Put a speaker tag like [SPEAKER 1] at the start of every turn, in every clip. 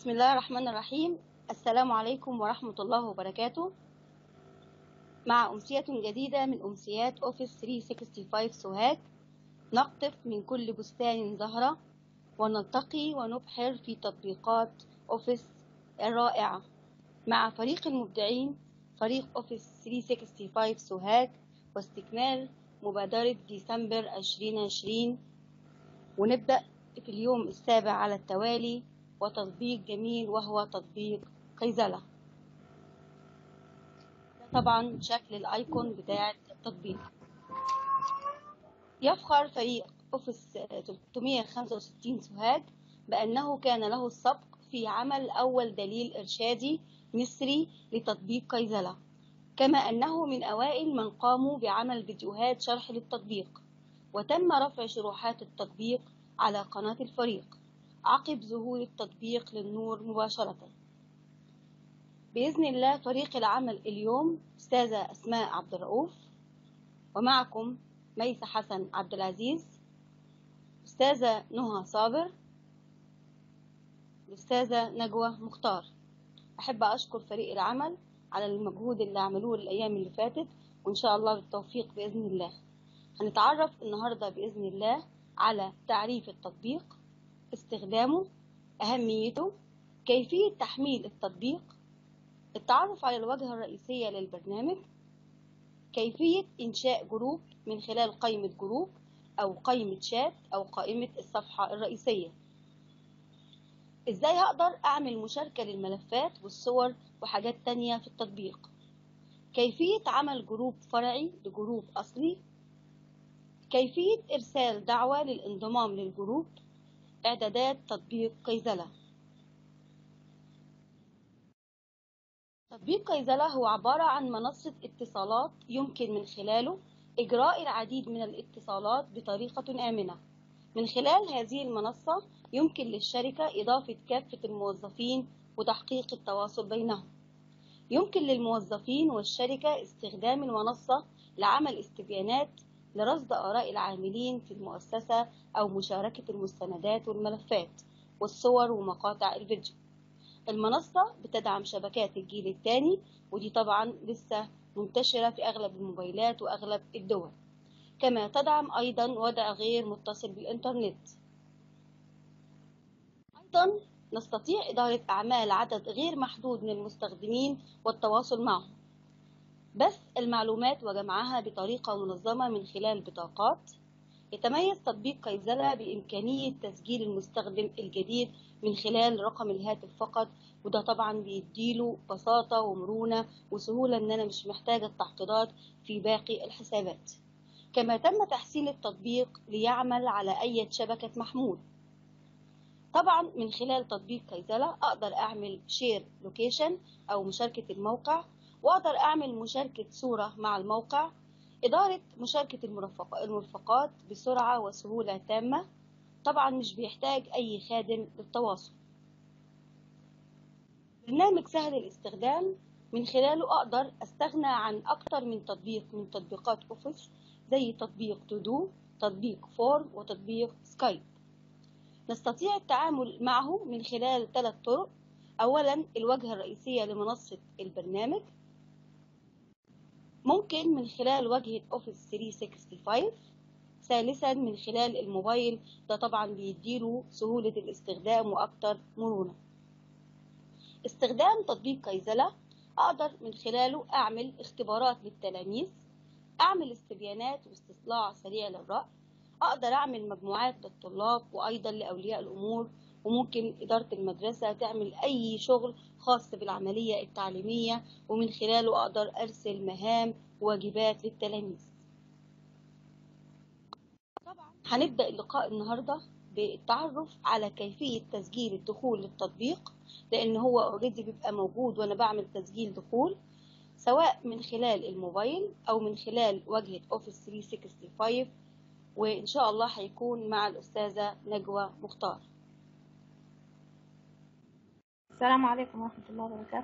[SPEAKER 1] بسم الله الرحمن الرحيم السلام عليكم ورحمة الله وبركاته مع أمسية جديدة من أمسيات أوفيس 365 سوهاج نقطف من كل بستان زهرة ونلتقي ونبحر في تطبيقات أوفيس الرائعة مع فريق المبدعين فريق أوفيس 365 سوهاج واستكمال مبادرة ديسمبر 2020 ونبدأ في اليوم السابع على التوالي وتطبيق جميل وهو تطبيق قيزلة ده طبعا شكل الايكون بتاع التطبيق يفخر فريق اوفيس 365 سوهاج بانه كان له السبق في عمل اول دليل ارشادي مصري لتطبيق قيزلة كما انه من اوائل من قاموا بعمل فيديوهات شرح للتطبيق وتم رفع شروحات التطبيق على قناة الفريق عقب ظهور التطبيق للنور مباشرة بإذن الله فريق العمل اليوم أستاذة أسماء عبد الرؤوف ومعكم ميسة حسن عبد العزيز أستاذة نهى صابر الأستاذة نجوى مختار أحب أشكر فريق العمل على المجهود اللي عملوه الأيام اللي فاتت وإن شاء الله بالتوفيق بإذن الله هنتعرف النهاردة بإذن الله على تعريف التطبيق استخدامه أهميته كيفية تحميل التطبيق التعرف على الواجهة الرئيسية للبرنامج كيفية إنشاء جروب من خلال قائمة جروب أو قائمة شات أو قائمة الصفحة الرئيسية إزاي أقدر أعمل مشاركة للملفات والصور وحاجات تانية في التطبيق كيفية عمل جروب فرعي لجروب أصلي كيفية إرسال دعوة للانضمام للجروب إعدادات تطبيق قيزلة تطبيق قيزلة هو عبارة عن منصة اتصالات يمكن من خلاله إجراء العديد من الاتصالات بطريقة آمنة من خلال هذه المنصة يمكن للشركة إضافة كافة الموظفين وتحقيق التواصل بينهم يمكن للموظفين والشركة استخدام المنصة لعمل استبيانات لرصد آراء العاملين في المؤسسة أو مشاركة المستندات والملفات والصور ومقاطع الفيديو المنصة بتدعم شبكات الجيل الثاني ودي طبعا لسه منتشرة في أغلب الموبايلات وأغلب الدول كما تدعم أيضا وضع غير متصل بالإنترنت أيضا نستطيع إدارة أعمال عدد غير محدود من المستخدمين والتواصل معهم بث المعلومات وجمعها بطريقة منظمة من خلال بطاقات يتميز تطبيق قيزلة بإمكانية تسجيل المستخدم الجديد من خلال رقم الهاتف فقط وده طبعا بيديله بساطة ومرونة وسهولة إن أنا مش محتاجة التعقيدات في باقي الحسابات كما تم تحسين التطبيق ليعمل على أي شبكة محمول طبعا من خلال تطبيق قيزلة أقدر أعمل شير لوكيشن أو مشاركة الموقع وأقدر أعمل مشاركة صورة مع الموقع إدارة مشاركة المرفقات بسرعة وسهولة تامة طبعا مش بيحتاج أي خادم للتواصل برنامج سهل الاستخدام من خلاله أقدر أستغنى عن أكتر من تطبيق من تطبيقات أوفيس زي تطبيق تودو تطبيق فورم وتطبيق سكايب نستطيع التعامل معه من خلال ثلاث طرق أولا الواجهة الرئيسية لمنصة البرنامج ممكن من خلال واجهة أوفيس 365 ثالثا من خلال الموبايل ده طبعا بيديله سهولة الاستخدام وأكتر مرونة استخدام تطبيق قيزلة أقدر من خلاله أعمل اختبارات للتلاميذ أعمل استبيانات واستطلاع سريع للرأي أقدر أعمل مجموعات للطلاب وأيضا لأولياء الأمور وممكن إدارة المدرسة تعمل أي شغل خاص بالعملية التعليمية ومن خلاله أقدر أرسل مهام وواجبات للتلاميذ طبعا هنبدأ اللقاء النهاردة بالتعرف على كيفية تسجيل الدخول للتطبيق لأن هو اوريدي بيبقى موجود وأنا بعمل تسجيل دخول سواء من خلال الموبايل أو من خلال واجهة أوفيس 365 وإن شاء الله هيكون مع الأستاذة نجوى مختار
[SPEAKER 2] السلام عليكم ورحمة الله وبركاته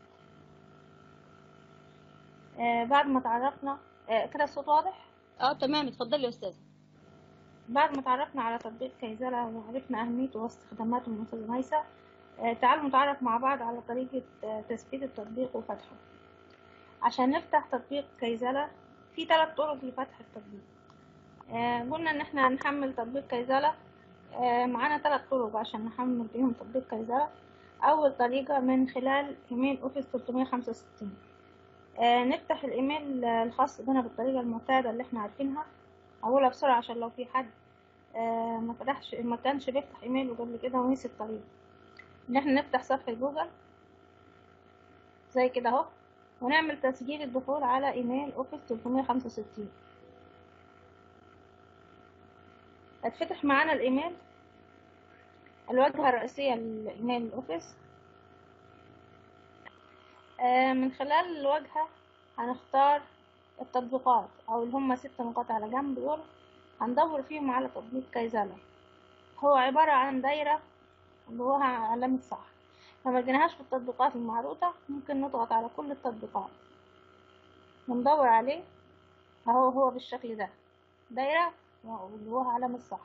[SPEAKER 2] آه بعد ما تعرفنا آه كده الصوت واضح
[SPEAKER 1] اه تمام اتفضلي يا أستاذة
[SPEAKER 2] بعد ما تعرفنا على تطبيق كيزلة وعرفنا أهميته واستخداماته من أستاذ ميسة آه، تعالوا نتعرف مع بعض على طريقة آه، تثبيت التطبيق وفتحه عشان نفتح تطبيق كيزالة في ثلاث طرق لفتح التطبيق آه، قلنا ان احنا هنحمل تطبيق كيزالة آه، معانا ثلاث طرق عشان نحمل بيهم تطبيق كيزالة اول طريقة من خلال ايميل اوفيس 365 آه، نفتح الايميل آه، الخاص بنا بالطريقة المعتادة اللي احنا عارفينها اقولها بسرعة عشان لو في حد آه، ما فتحش ما كانش بيفتح ايميله قبل كده ونسي الطريقة ان احنا نفتح صفحة جوجل زي كده اهو ونعمل تسجيل الدخول على ايميل اوفيس 365 هتفتح معانا الايميل الواجهة الرئيسية للايميل الاوفيس آه، من خلال الواجهة هنختار التطبيقات او اللي هم ست نقاط على جنب دول هندور فيهم على تطبيق كايزالا هو عبارة عن دايرة جواها علامة صح لما لقيناهاش في التطبيقات المعروضة ممكن نضغط على كل التطبيقات وندور عليه اهو هو بالشكل ده دايرة وجواها علامة صح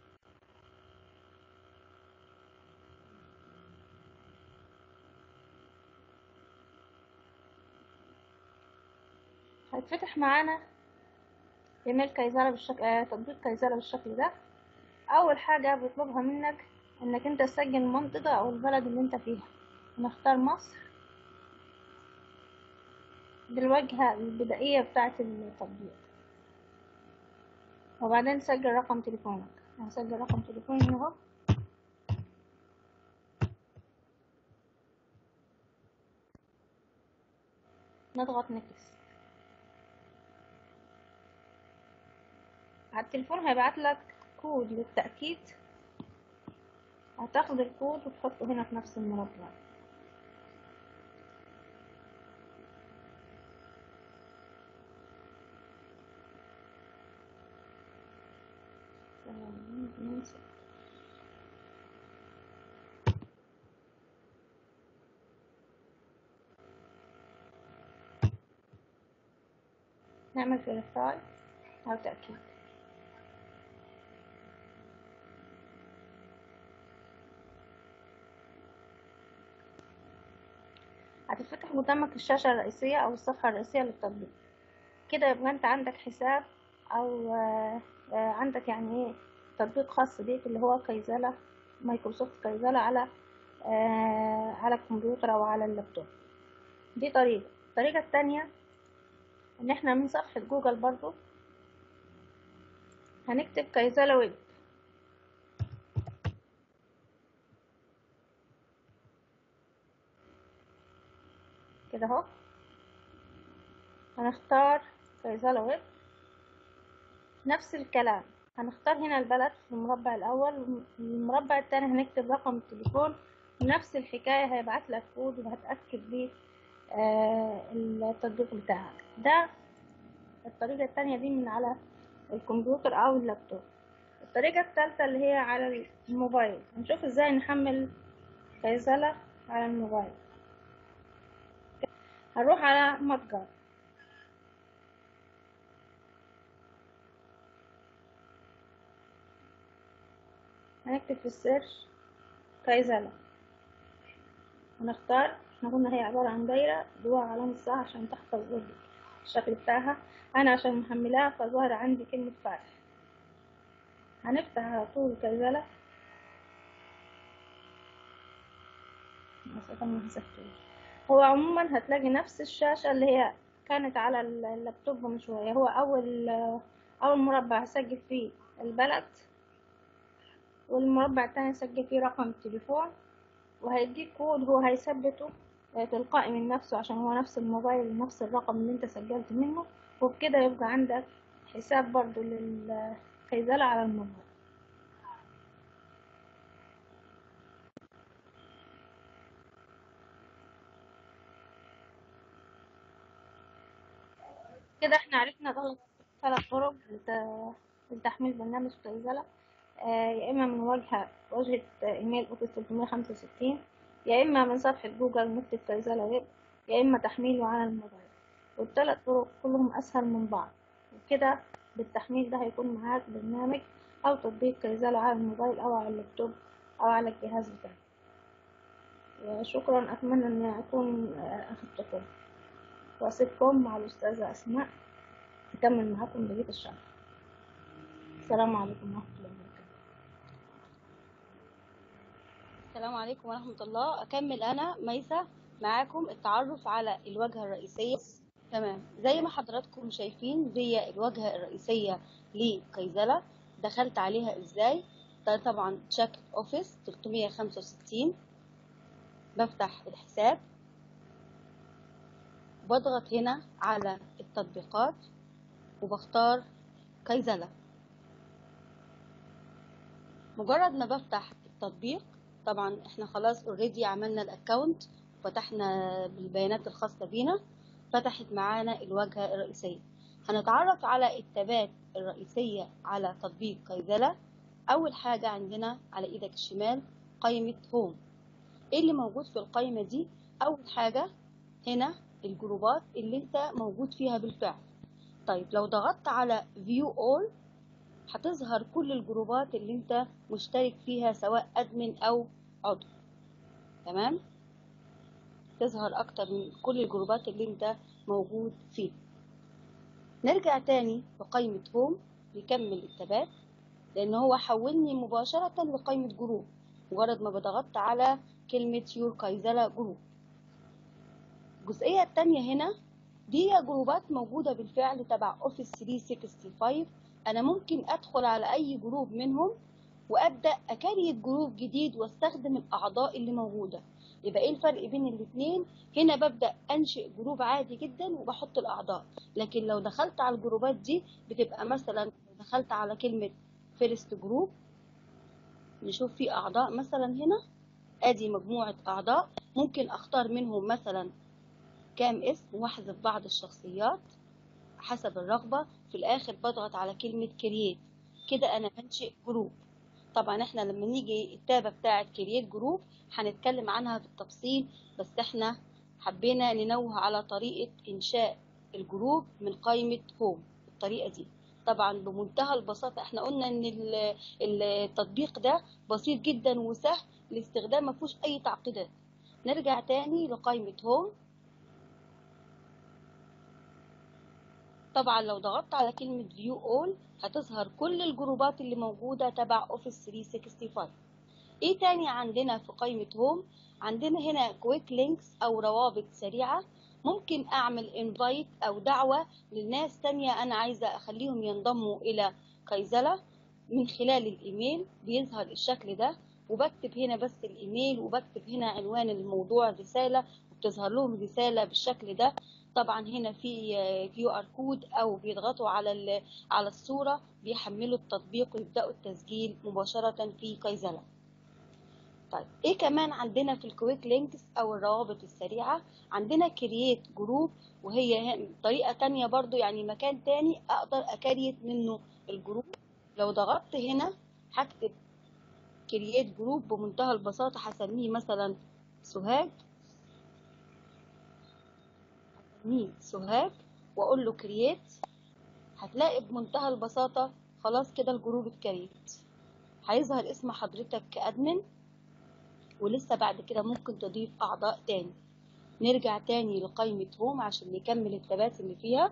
[SPEAKER 2] هيتفتح معانا ايميل كايزارة بالشكل آه، تطبيق كايزارة بالشكل ده اول حاجة بيطلبها منك انك انت تسجل المنطقة او البلد اللي انت فيها نختار مصر دي الواجهة البدائية بتاعة التطبيق وبعدين تسجل رقم تليفونك هسجل رقم تليفوني اهو نضغط نكس على التليفون هيبعت لك كود للتأكيد هتاخد الكود وتحطه هنا في نفس المربع ثمانين اتنين ستة. نعمل فيريفاي أو تأكيد هتفتح قدامك الشاشة الرئيسية أو الصفحة الرئيسية للتطبيق كده يبقى أنت عندك حساب أو آه، آه، عندك يعني إيه تطبيق خاص بيك اللي هو كيزالة مايكروسوفت كيزالة على آه، على الكمبيوتر أو على اللابتوب دي طريقة الطريقة التانية إن إحنا من صفحة جوجل برضو هنكتب كيزالة ويب كده اهو هنختار كيزالة ويب نفس الكلام هنختار هنا البلد في المربع الأول المربع التاني هنكتب رقم التليفون نفس الحكاية هيبعت لك كود وهتأكد بيه آه التطبيق بتاعك ده الطريقة التانية دي من على الكمبيوتر أو اللابتوب الطريقة التالتة اللي هي على الموبايل هنشوف ازاي نحمل كيزالة على الموبايل هنروح على متجر هنكتب في السيرش كايزالة هنختار احنا قلنا هي عبارة عن دايرة جواها علامة صح عشان تحفظ الشكل بتاعها انا عشان محملاها فظهر عندي كلمة فتح هنفتح على طول كايزالة بس ما مسكتوش هو عموما هتلاقي نفس الشاشة اللي هي كانت على اللابتوب من شوية هو أول أول مربع هسجل فيه البلد والمربع التاني هسجل فيه رقم التليفون وهيديك كود هو هيثبته تلقائي من نفسه عشان هو نفس الموبايل نفس الرقم اللي انت سجلت منه وبكده يبقى عندك حساب برضو للكيزالة على الموبايل كده احنا عرفنا ثلاث ثلاث طرق لت- لتحميل برنامج كيزالة آه، يا اما من واجهة واجهة ايميل اوفيس 365 يا اما من صفحة جوجل نكتب كيزالة ويب يا اما تحميله على الموبايل والثلاث طرق كلهم اسهل من بعض وكده بالتحميل ده هيكون معاك برنامج او تطبيق كيزالة على الموبايل او على اللابتوب او على الجهاز بتاعك وشكرا أتمنى أن أكون أخذتكم وأسيبكم مع الأستاذة أسماء تكمل معاكم بقية الشرح السلام عليكم ورحمة الله وبركاته
[SPEAKER 1] السلام عليكم ورحمة الله أكمل أنا ميسة معاكم التعرف على الواجهة الرئيسية تمام زي ما حضراتكم شايفين دي الواجهة الرئيسية لكيزلة دخلت عليها ازاي ده طبعا شكل اوفيس 365 بفتح الحساب بضغط هنا على التطبيقات وبختار كيزلة مجرد ما بفتح التطبيق طبعا احنا خلاص اوريدي عملنا الاكونت فتحنا بالبيانات الخاصة بينا فتحت معانا الواجهة الرئيسية هنتعرف على التابات الرئيسية على تطبيق كيزلة أول حاجة عندنا على إيدك الشمال قائمة هوم إيه اللي موجود في القائمة دي أول حاجة هنا الجروبات اللي أنت موجود فيها بالفعل طيب لو ضغطت على View All هتظهر كل الجروبات اللي أنت مشترك فيها سواء أدمن أو عضو تمام تظهر أكتر من كل الجروبات اللي أنت موجود فيها نرجع تاني لقائمة هوم نكمل التابات لأن هو حولني مباشرة لقائمة جروب مجرد ما بضغطت على كلمة يور كايزلا جروب الجزئية التانية هنا دي جروبات موجودة بالفعل تبع اوفيس 365 أنا ممكن أدخل على أي جروب منهم وأبدأ أكريت جروب جديد واستخدم الأعضاء اللي موجودة يبقى ايه الفرق بين الاثنين هنا ببدأ انشئ جروب عادي جدا وبحط الاعضاء لكن لو دخلت على الجروبات دي بتبقى مثلا دخلت على كلمة فيرست جروب نشوف في اعضاء مثلا هنا ادي مجموعة اعضاء ممكن اختار منهم مثلا كام اسم واحذف بعض الشخصيات حسب الرغبة في الاخر بضغط على كلمة كرييت كده انا بنشئ جروب طبعا احنا لما نيجي التابة بتاعة كرييت جروب هنتكلم عنها بالتفصيل بس احنا حبينا ننوه على طريقة انشاء الجروب من قائمة هوم الطريقة دي طبعا بمنتهى البساطة احنا قلنا ان التطبيق ده بسيط جدا وسهل الاستخدام مفيهوش اي تعقيدات نرجع تاني لقائمة هوم طبعا لو ضغطت على كلمة فيو اول هتظهر كل الجروبات اللي موجودة تبع اوفيس 365 ايه تاني عندنا في قائمة هوم عندنا هنا كويك لينكس او روابط سريعة ممكن اعمل انفايت او دعوة للناس تانية انا عايزة اخليهم ينضموا الى كيزلة من خلال الايميل بيظهر الشكل ده وبكتب هنا بس الايميل وبكتب هنا عنوان الموضوع رسالة وبتظهر لهم رسالة بالشكل ده طبعا هنا في كيو ار كود او بيضغطوا على على الصورة بيحملوا التطبيق ويبدأوا التسجيل مباشرة في كيزلة طيب ايه كمان عندنا في الكويك لينكس او الروابط السريعة عندنا كرييت جروب وهي طريقة تانية برضو يعني مكان تاني اقدر اكريت منه الجروب لو ضغطت هنا هكتب كرييت جروب بمنتهى البساطة هسميه مثلا سوهاج هسميه سوهاج واقول له كرييت هتلاقي بمنتهى البساطة خلاص كده الجروب اتكريت هيظهر اسم حضرتك كأدمن ولسه بعد كده ممكن تضيف أعضاء تاني نرجع تاني لقائمة هوم عشان نكمل التبات اللي فيها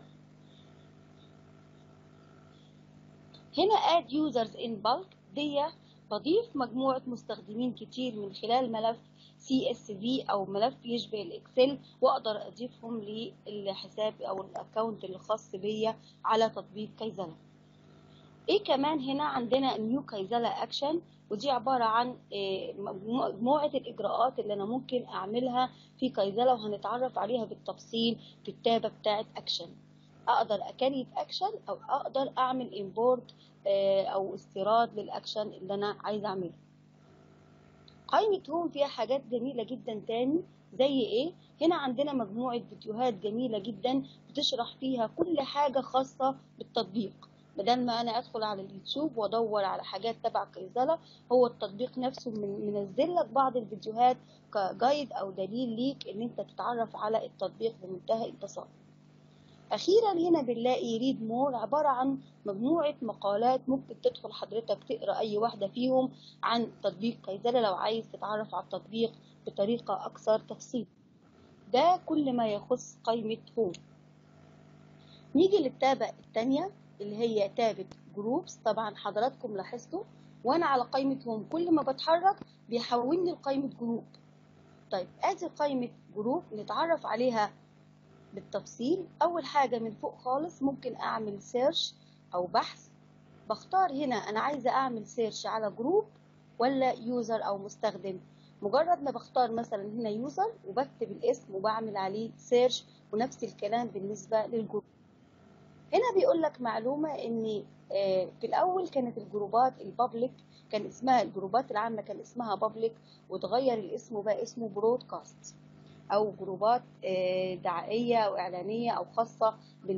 [SPEAKER 1] هنا add users in bulk دي بضيف مجموعة مستخدمين كتير من خلال ملف CSV أو ملف يشبه الإكسل وأقدر أضيفهم للحساب أو الأكاونت الخاص بيا على تطبيق كيزلة ايه كمان هنا عندنا نيو كيزلا اكشن ودي عبارة عن مجموعة الإجراءات اللي أنا ممكن أعملها في كيزلا وهنتعرف عليها بالتفصيل في التابة بتاعة أكشن أقدر أكريت أكشن أو أقدر أعمل إمبورت أو استيراد للأكشن اللي أنا عايزة أعمله قائمة هوم فيها حاجات جميلة جدا تاني زي إيه؟ هنا عندنا مجموعة فيديوهات جميلة جدا بتشرح فيها كل حاجة خاصة بالتطبيق بدل ما انا ادخل على اليوتيوب وادور على حاجات تبع كيزلة هو التطبيق نفسه منزل لك بعض الفيديوهات كجايد او دليل ليك ان انت تتعرف على التطبيق بمنتهى البساطة اخيرا هنا بنلاقي ريد مور عباره عن مجموعه مقالات ممكن تدخل حضرتك تقرا اي واحده فيهم عن تطبيق كيزالا لو عايز تتعرف على التطبيق بطريقه اكثر تفصيل ده كل ما يخص قائمه هوم نيجي للتابة التانية اللي هي تابة جروبس طبعا حضراتكم لاحظتوا وانا على قائمة هوم كل ما بتحرك بيحولني لقائمة جروب طيب ادي قائمة جروب نتعرف عليها بالتفصيل اول حاجة من فوق خالص ممكن اعمل سيرش او بحث بختار هنا انا عايزة اعمل سيرش على جروب ولا يوزر او مستخدم مجرد ما بختار مثلا هنا يوزر وبكتب الاسم وبعمل عليه سيرش ونفس الكلام بالنسبة للجروب هنا بيقول لك معلومة ان في الاول كانت الجروبات البابليك كان اسمها الجروبات العامة كان اسمها بابليك وتغير الاسم وبقى اسمه برودكاست او جروبات دعائية او اعلانية او خاصة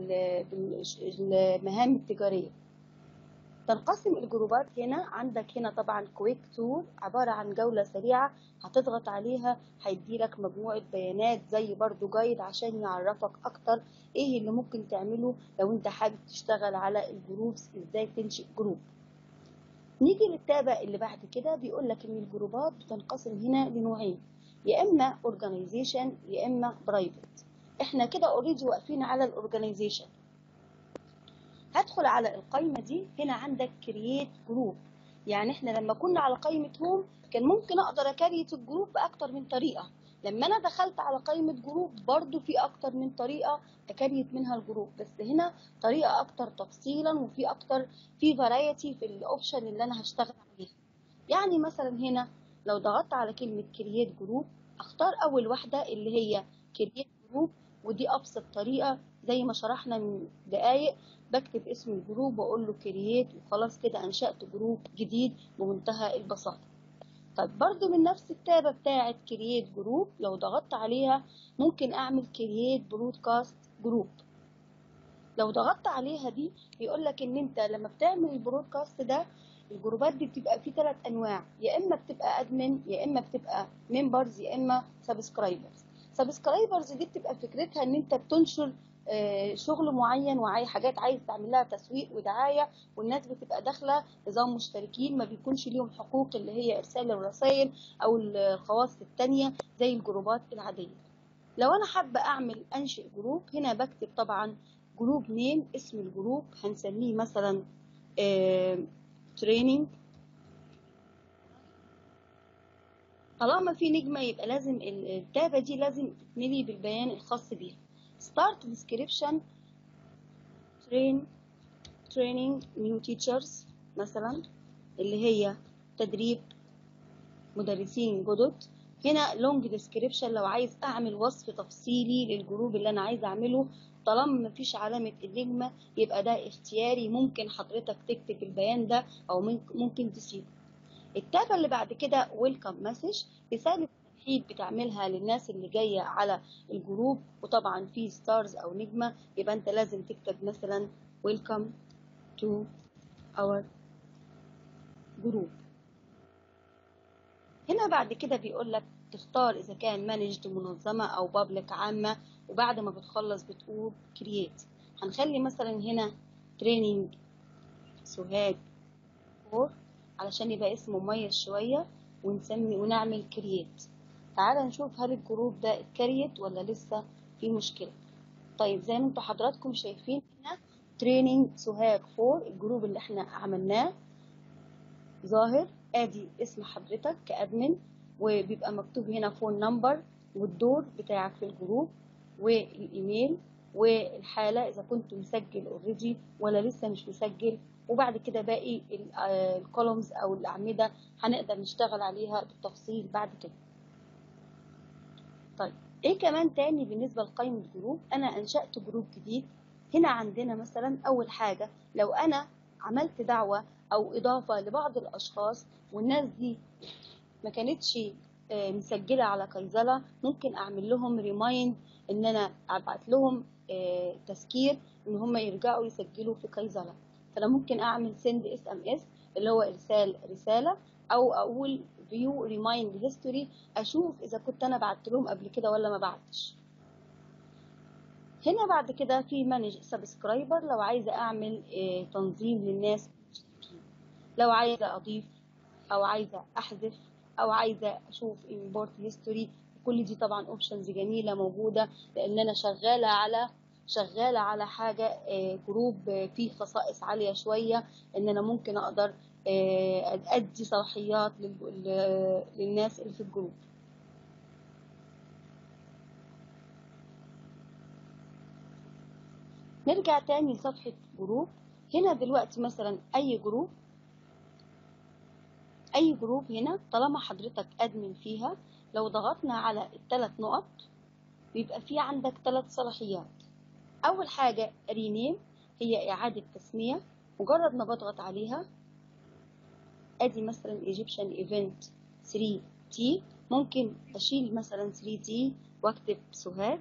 [SPEAKER 1] بالمهام التجارية تنقسم الجروبات هنا عندك هنا طبعا كويك تور عبارة عن جولة سريعة هتضغط عليها هيديلك مجموعة بيانات زي برضو جايد عشان يعرفك اكتر ايه اللي ممكن تعمله لو انت حابب تشتغل على الجروبس ازاي تنشئ جروب نيجي للتابع اللي بعد كده بيقول لك ان الجروبات بتنقسم هنا لنوعين يا اما اورجانيزيشن يا اما برايفت احنا كده اوريدي واقفين على الاورجانيزيشن هدخل على القائمة دي هنا عندك كرييت جروب يعني احنا لما كنا على قائمة هوم كان ممكن اقدر اكريت الجروب باكتر من طريقة لما انا دخلت على قائمة جروب برضو في اكتر من طريقة اكريت منها الجروب بس هنا طريقة اكتر تفصيلا وفي اكتر في فرايتي في الاوبشن اللي انا هشتغل عليها يعني مثلا هنا لو ضغطت على كلمة كرييت جروب اختار اول واحدة اللي هي كرييت جروب ودي ابسط طريقة زي ما شرحنا من دقايق بكتب اسم الجروب واقول له كرييت وخلاص كده انشأت جروب جديد بمنتهى البساطة طيب برضو من نفس التابة بتاعة كرييت جروب لو ضغطت عليها ممكن اعمل كرييت برودكاست جروب لو ضغطت عليها دي بيقول لك ان انت لما بتعمل البرودكاست ده الجروبات دي بتبقى في ثلاث انواع يا اما بتبقى ادمن يا اما بتبقى ممبرز يا اما سبسكرايبرز سبسكرايبرز دي بتبقى فكرتها ان انت بتنشر شغل معين وعاي حاجات عايز تعمل لها تسويق ودعايه والناس بتبقى داخله نظام مشتركين ما بيكونش ليهم حقوق اللي هي ارسال الرسائل او الخواص التانية زي الجروبات العاديه لو انا حابه اعمل انشئ جروب هنا بكتب طبعا جروب نيم اسم الجروب هنسميه مثلا تريننج طالما في نجمه يبقى لازم التابه دي لازم تتملي بالبيان الخاص بيها start description train training new teachers مثلا اللي هي تدريب مدرسين جدد هنا long description لو عايز اعمل وصف تفصيلي للجروب اللي انا عايز اعمله طالما مفيش علامة النجمة يبقى ده اختياري ممكن حضرتك تكتب البيان ده او ممكن تسيبه التابة اللي بعد كده welcome message رسالة تمهيد بتعملها للناس اللي جاية على الجروب وطبعا في ستارز او نجمة يبقى انت لازم تكتب مثلا welcome to our group هنا بعد كده بيقول لك تختار اذا كان مانجد منظمة او بابليك عامة وبعد ما بتخلص بتقول create هنخلي مثلا هنا training سوهاج فور علشان يبقى اسمه مميز شوية ونسمي ونعمل create تعال نشوف هل الجروب ده اتكريت ولا لسه في مشكلة طيب زي ما انتوا حضراتكم شايفين هنا تريننج سوهاج فور الجروب اللي احنا عملناه ظاهر ادي اسم حضرتك كادمن وبيبقى مكتوب هنا فون نمبر والدور بتاعك في الجروب والايميل والحالة اذا كنت مسجل اوريدي ولا لسه مش مسجل وبعد كده باقي الكولومز او الاعمدة هنقدر نشتغل عليها بالتفصيل بعد كده طيب ايه كمان تاني بالنسبة لقائمة جروب انا انشأت جروب جديد هنا عندنا مثلا اول حاجة لو انا عملت دعوة او اضافة لبعض الاشخاص والناس دي ما كانتش مسجلة على كيزلة ممكن اعمل لهم ريمايند ان انا ابعت لهم تذكير ان هم يرجعوا يسجلوا في كيزلة فانا ممكن اعمل سند اس ام اس اللي هو ارسال رسالة او اقول فيو ريمايند هيستوري اشوف اذا كنت انا بعت لهم قبل كده ولا ما بعتش هنا بعد كده في مانج سبسكرايبر لو عايزة أعمل آه، تنظيم للناس لو عايزة أضيف أو عايزة أحذف أو عايزة أشوف import history كل دي طبعا اوبشنز جميلة موجودة لأن أنا شغالة على شغالة على حاجة آه، جروب آه، فيه خصائص عالية شوية إن أنا ممكن أقدر آه، أدي صلاحيات لل- لل- للناس اللي في الجروب نرجع تاني لصفحة جروب هنا دلوقتي مثلا أي جروب أي جروب هنا طالما حضرتك أدمن فيها لو ضغطنا على الثلاث نقط بيبقى في عندك ثلاث صلاحيات أول حاجة رينيم هي إعادة تسمية مجرد ما بضغط عليها أدي مثلا Egyptian Event 3T ممكن أشيل مثلا 3T وأكتب سوهاج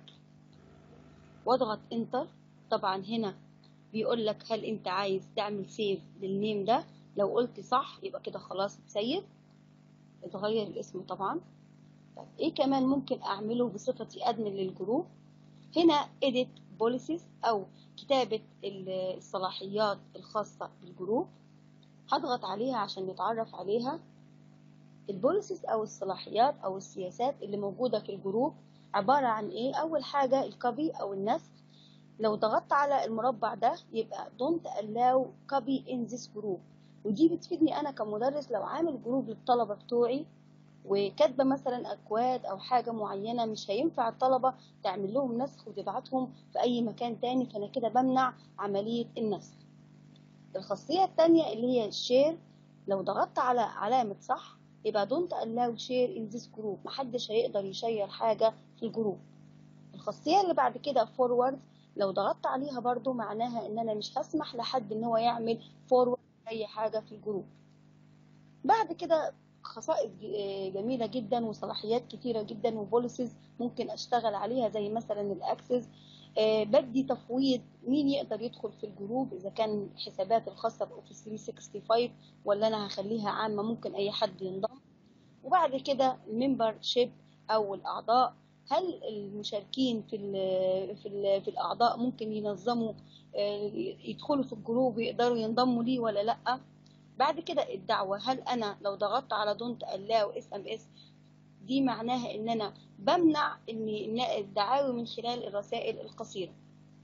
[SPEAKER 1] واضغط انتر طبعا هنا بيقول لك هل انت عايز تعمل سيف للنيم ده لو قلت صح يبقى كده خلاص اتسيف اتغير الاسم طبعا طب ايه كمان ممكن اعمله بصفتي ادمن للجروب هنا edit policies او كتابة ال- الصلاحيات الخاصة بالجروب هضغط عليها عشان نتعرف عليها البوليسيز او الصلاحيات او السياسات اللي موجودة في الجروب عبارة عن ايه اول حاجة الكوبي او النسخ لو ضغطت على المربع ده يبقى don't allow copy in this group ودي بتفيدني انا كمدرس لو عامل جروب للطلبة بتوعي وكاتبة مثلا اكواد او حاجة معينة مش هينفع الطلبة تعمل لهم نسخ وتبعتهم في اي مكان تاني فانا كده بمنع عملية النسخ الخاصية التانية اللي هي الشير لو ضغطت على علامة صح يبقى don't allow share in this group محدش هيقدر يشير حاجة في الجروب الخاصية اللي بعد كده forward لو ضغطت عليها برضو معناها ان انا مش هسمح لحد ان هو يعمل forward اي حاجة في الجروب بعد كده خصائص ج- جميلة جدا وصلاحيات كتيرة جدا وبوليسز ممكن اشتغل عليها زي مثلا الاكسس آه، بدي تفويض مين يقدر يدخل في الجروب اذا كان الحسابات الخاصة باوفيس 365 ولا انا هخليها عامة ممكن اي حد ينضم وبعد كده الممبر شيب او الاعضاء هل المشاركين في ال في ال في الاعضاء ممكن ينظموا آه، يدخلوا في الجروب ويقدروا ينضموا ليه ولا لا بعد كده الدعوة هل انا لو ضغطت على دونت الاو اس ام اس دي معناها ان انا بمنع ان إن الدعاوي من خلال الرسائل القصيرة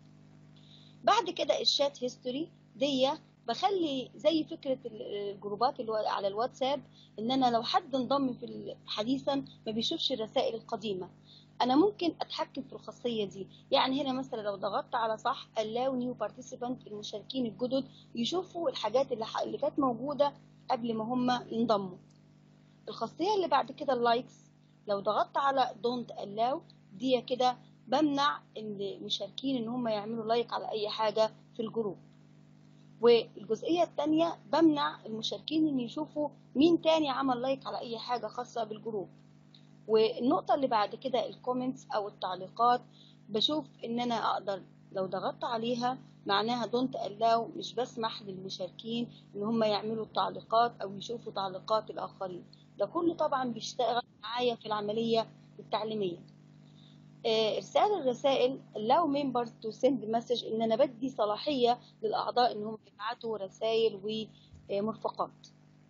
[SPEAKER 1] بعد كده الشات هيستوري دي بخلي زي فكرة الجروبات اللي هو على الواتساب ان انا لو حد انضم في ال- حديثا ما بيشوفش الرسائل القديمة انا ممكن اتحكم في الخاصية دي يعني هنا مثلا لو ضغطت على صح allow new participant المشاركين الجدد يشوفوا الحاجات اللي, ح- اللي كانت موجودة قبل ما هم ينضموا الخاصية اللي بعد كده اللايكس لو ضغطت على don't allow دي كده بمنع ان المشاركين ان هم يعملوا لايك على اي حاجة في الجروب والجزئية التانية بمنع المشاركين ان يشوفوا مين تاني عمل لايك على اي حاجة خاصة بالجروب والنقطة اللي بعد كده الكومنتس او التعليقات بشوف ان انا اقدر لو ضغطت عليها معناها دونت allow مش بسمح للمشاركين ان هم يعملوا تعليقات او يشوفوا تعليقات الاخرين ده كله طبعا بيشتغل معايا في العملية التعليمية آه، ارسال الرسائل allow members to send message ان انا بدي صلاحية للاعضاء ان هم يبعتوا رسائل ومرفقات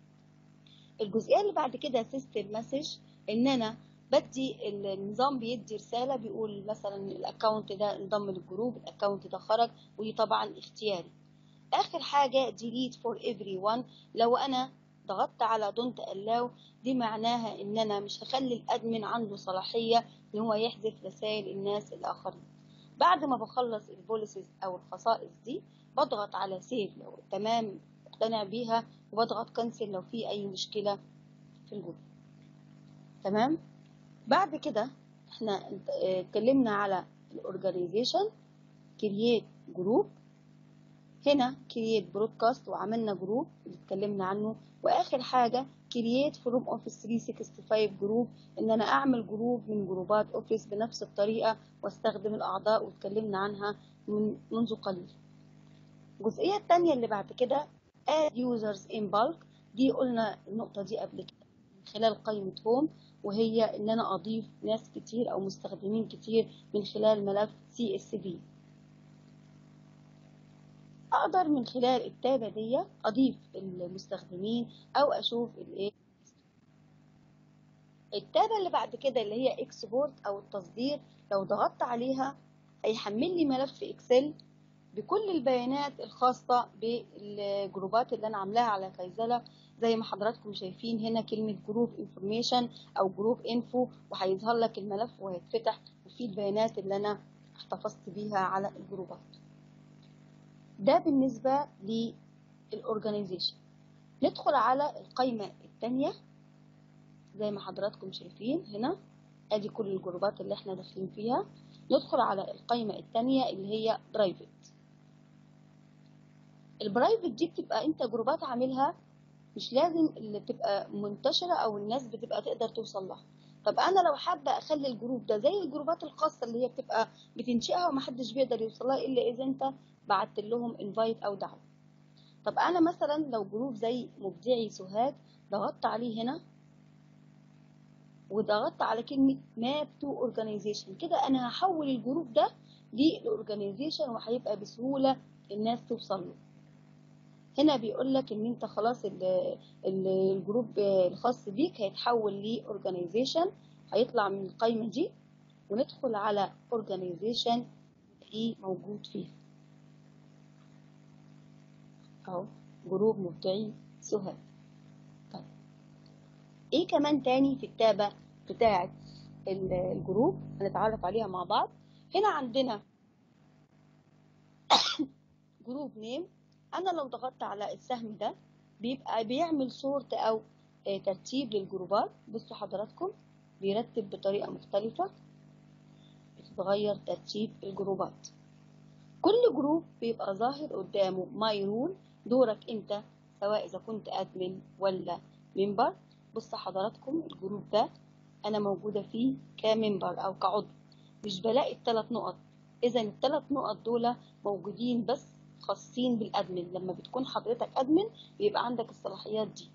[SPEAKER 1] الجزئية اللي بعد كده system message ان انا بدي النظام بيدي رسالة بيقول مثلا الاكونت ده انضم للجروب الاكونت ده خرج ودي طبعا اختياري اخر حاجة delete for everyone لو انا ضغطت على don't allow دي معناها ان انا مش هخلي الادمن عنده صلاحية ان هو يحذف رسائل الناس الاخرين بعد ما بخلص البوليسيز او الخصائص دي بضغط على سيف لو تمام مقتنع بيها وبضغط كنسل لو في اي مشكلة في الجروب تمام بعد كده احنا ات- اه اتكلمنا على الاورجانيزيشن كرييت جروب هنا كرييت برودكاست وعملنا جروب اللي اتكلمنا عنه واخر حاجه كرييت فروم اوفيس 365 جروب ان انا اعمل جروب من جروبات اوفيس بنفس الطريقه واستخدم الاعضاء واتكلمنا عنها من منذ قليل الجزئيه الثانيه اللي بعد كده add users in bulk دي قلنا النقطه دي قبل كده من خلال قائمه هوم وهي ان انا اضيف ناس كتير او مستخدمين كتير من خلال ملف CSV اقدر من خلال التابة دي اضيف المستخدمين او اشوف الايه التابة اللي بعد كده اللي هي اكسبورت او التصدير لو ضغطت عليها هيحمل لي ملف اكسل بكل البيانات الخاصة بالجروبات اللي انا عاملاها على كايزالا زي ما حضراتكم شايفين هنا كلمة جروب انفورميشن او جروب انفو وهيظهر لك الملف وهيتفتح وفيه البيانات اللي انا احتفظت بيها على الجروبات ده بالنسبة للأورجانيزيشن ندخل على القائمة الثانية زي ما حضراتكم شايفين هنا ادي كل الجروبات اللي احنا داخلين فيها ندخل على القائمة الثانية اللي هي برايفت البرايفت دي بتبقى انت جروبات عاملها مش لازم اللي بتبقى منتشرة او الناس بتبقى تقدر توصل لها طب انا لو حابة اخلي الجروب ده زي الجروبات الخاصة اللي هي بتبقى بتنشئها ومحدش بيقدر يوصلها الا اذا انت بعت لهم انفايت او دعوة طب انا مثلا لو جروب زي مبدعي سوهاج ضغطت عليه هنا وضغطت على كلمة ماب تو اورجانيزيشن كده انا هحول الجروب ده للاورجانيزيشن وهيبقى بسهولة الناس توصل له هنا بيقول لك ان انت خلاص الجروب الخاص بيك هيتحول لاورجانيزيشن هيطلع من القائمة دي وندخل على اورجانيزيشن ايه موجود فيه اهو جروب مبدعي سهى طيب ايه كمان تاني في التابة بتاعة الجروب هنتعرف عليها مع بعض هنا عندنا جروب نيم انا لو ضغطت على السهم ده بيبقى بيعمل صورة او ترتيب للجروبات بصوا حضراتكم بيرتب بطريقة مختلفة بتتغير ترتيب الجروبات كل جروب بيبقى ظاهر قدامه ماي رول دورك انت سواء اذا كنت ادمن ولا ممبر بص حضراتكم الجروب ده انا موجودة فيه كممبر او كعضو مش بلاقي الثلاث نقط اذا الثلاث نقط دول موجودين بس خاصين بالادمن لما بتكون حضرتك ادمن بيبقى عندك الصلاحيات دي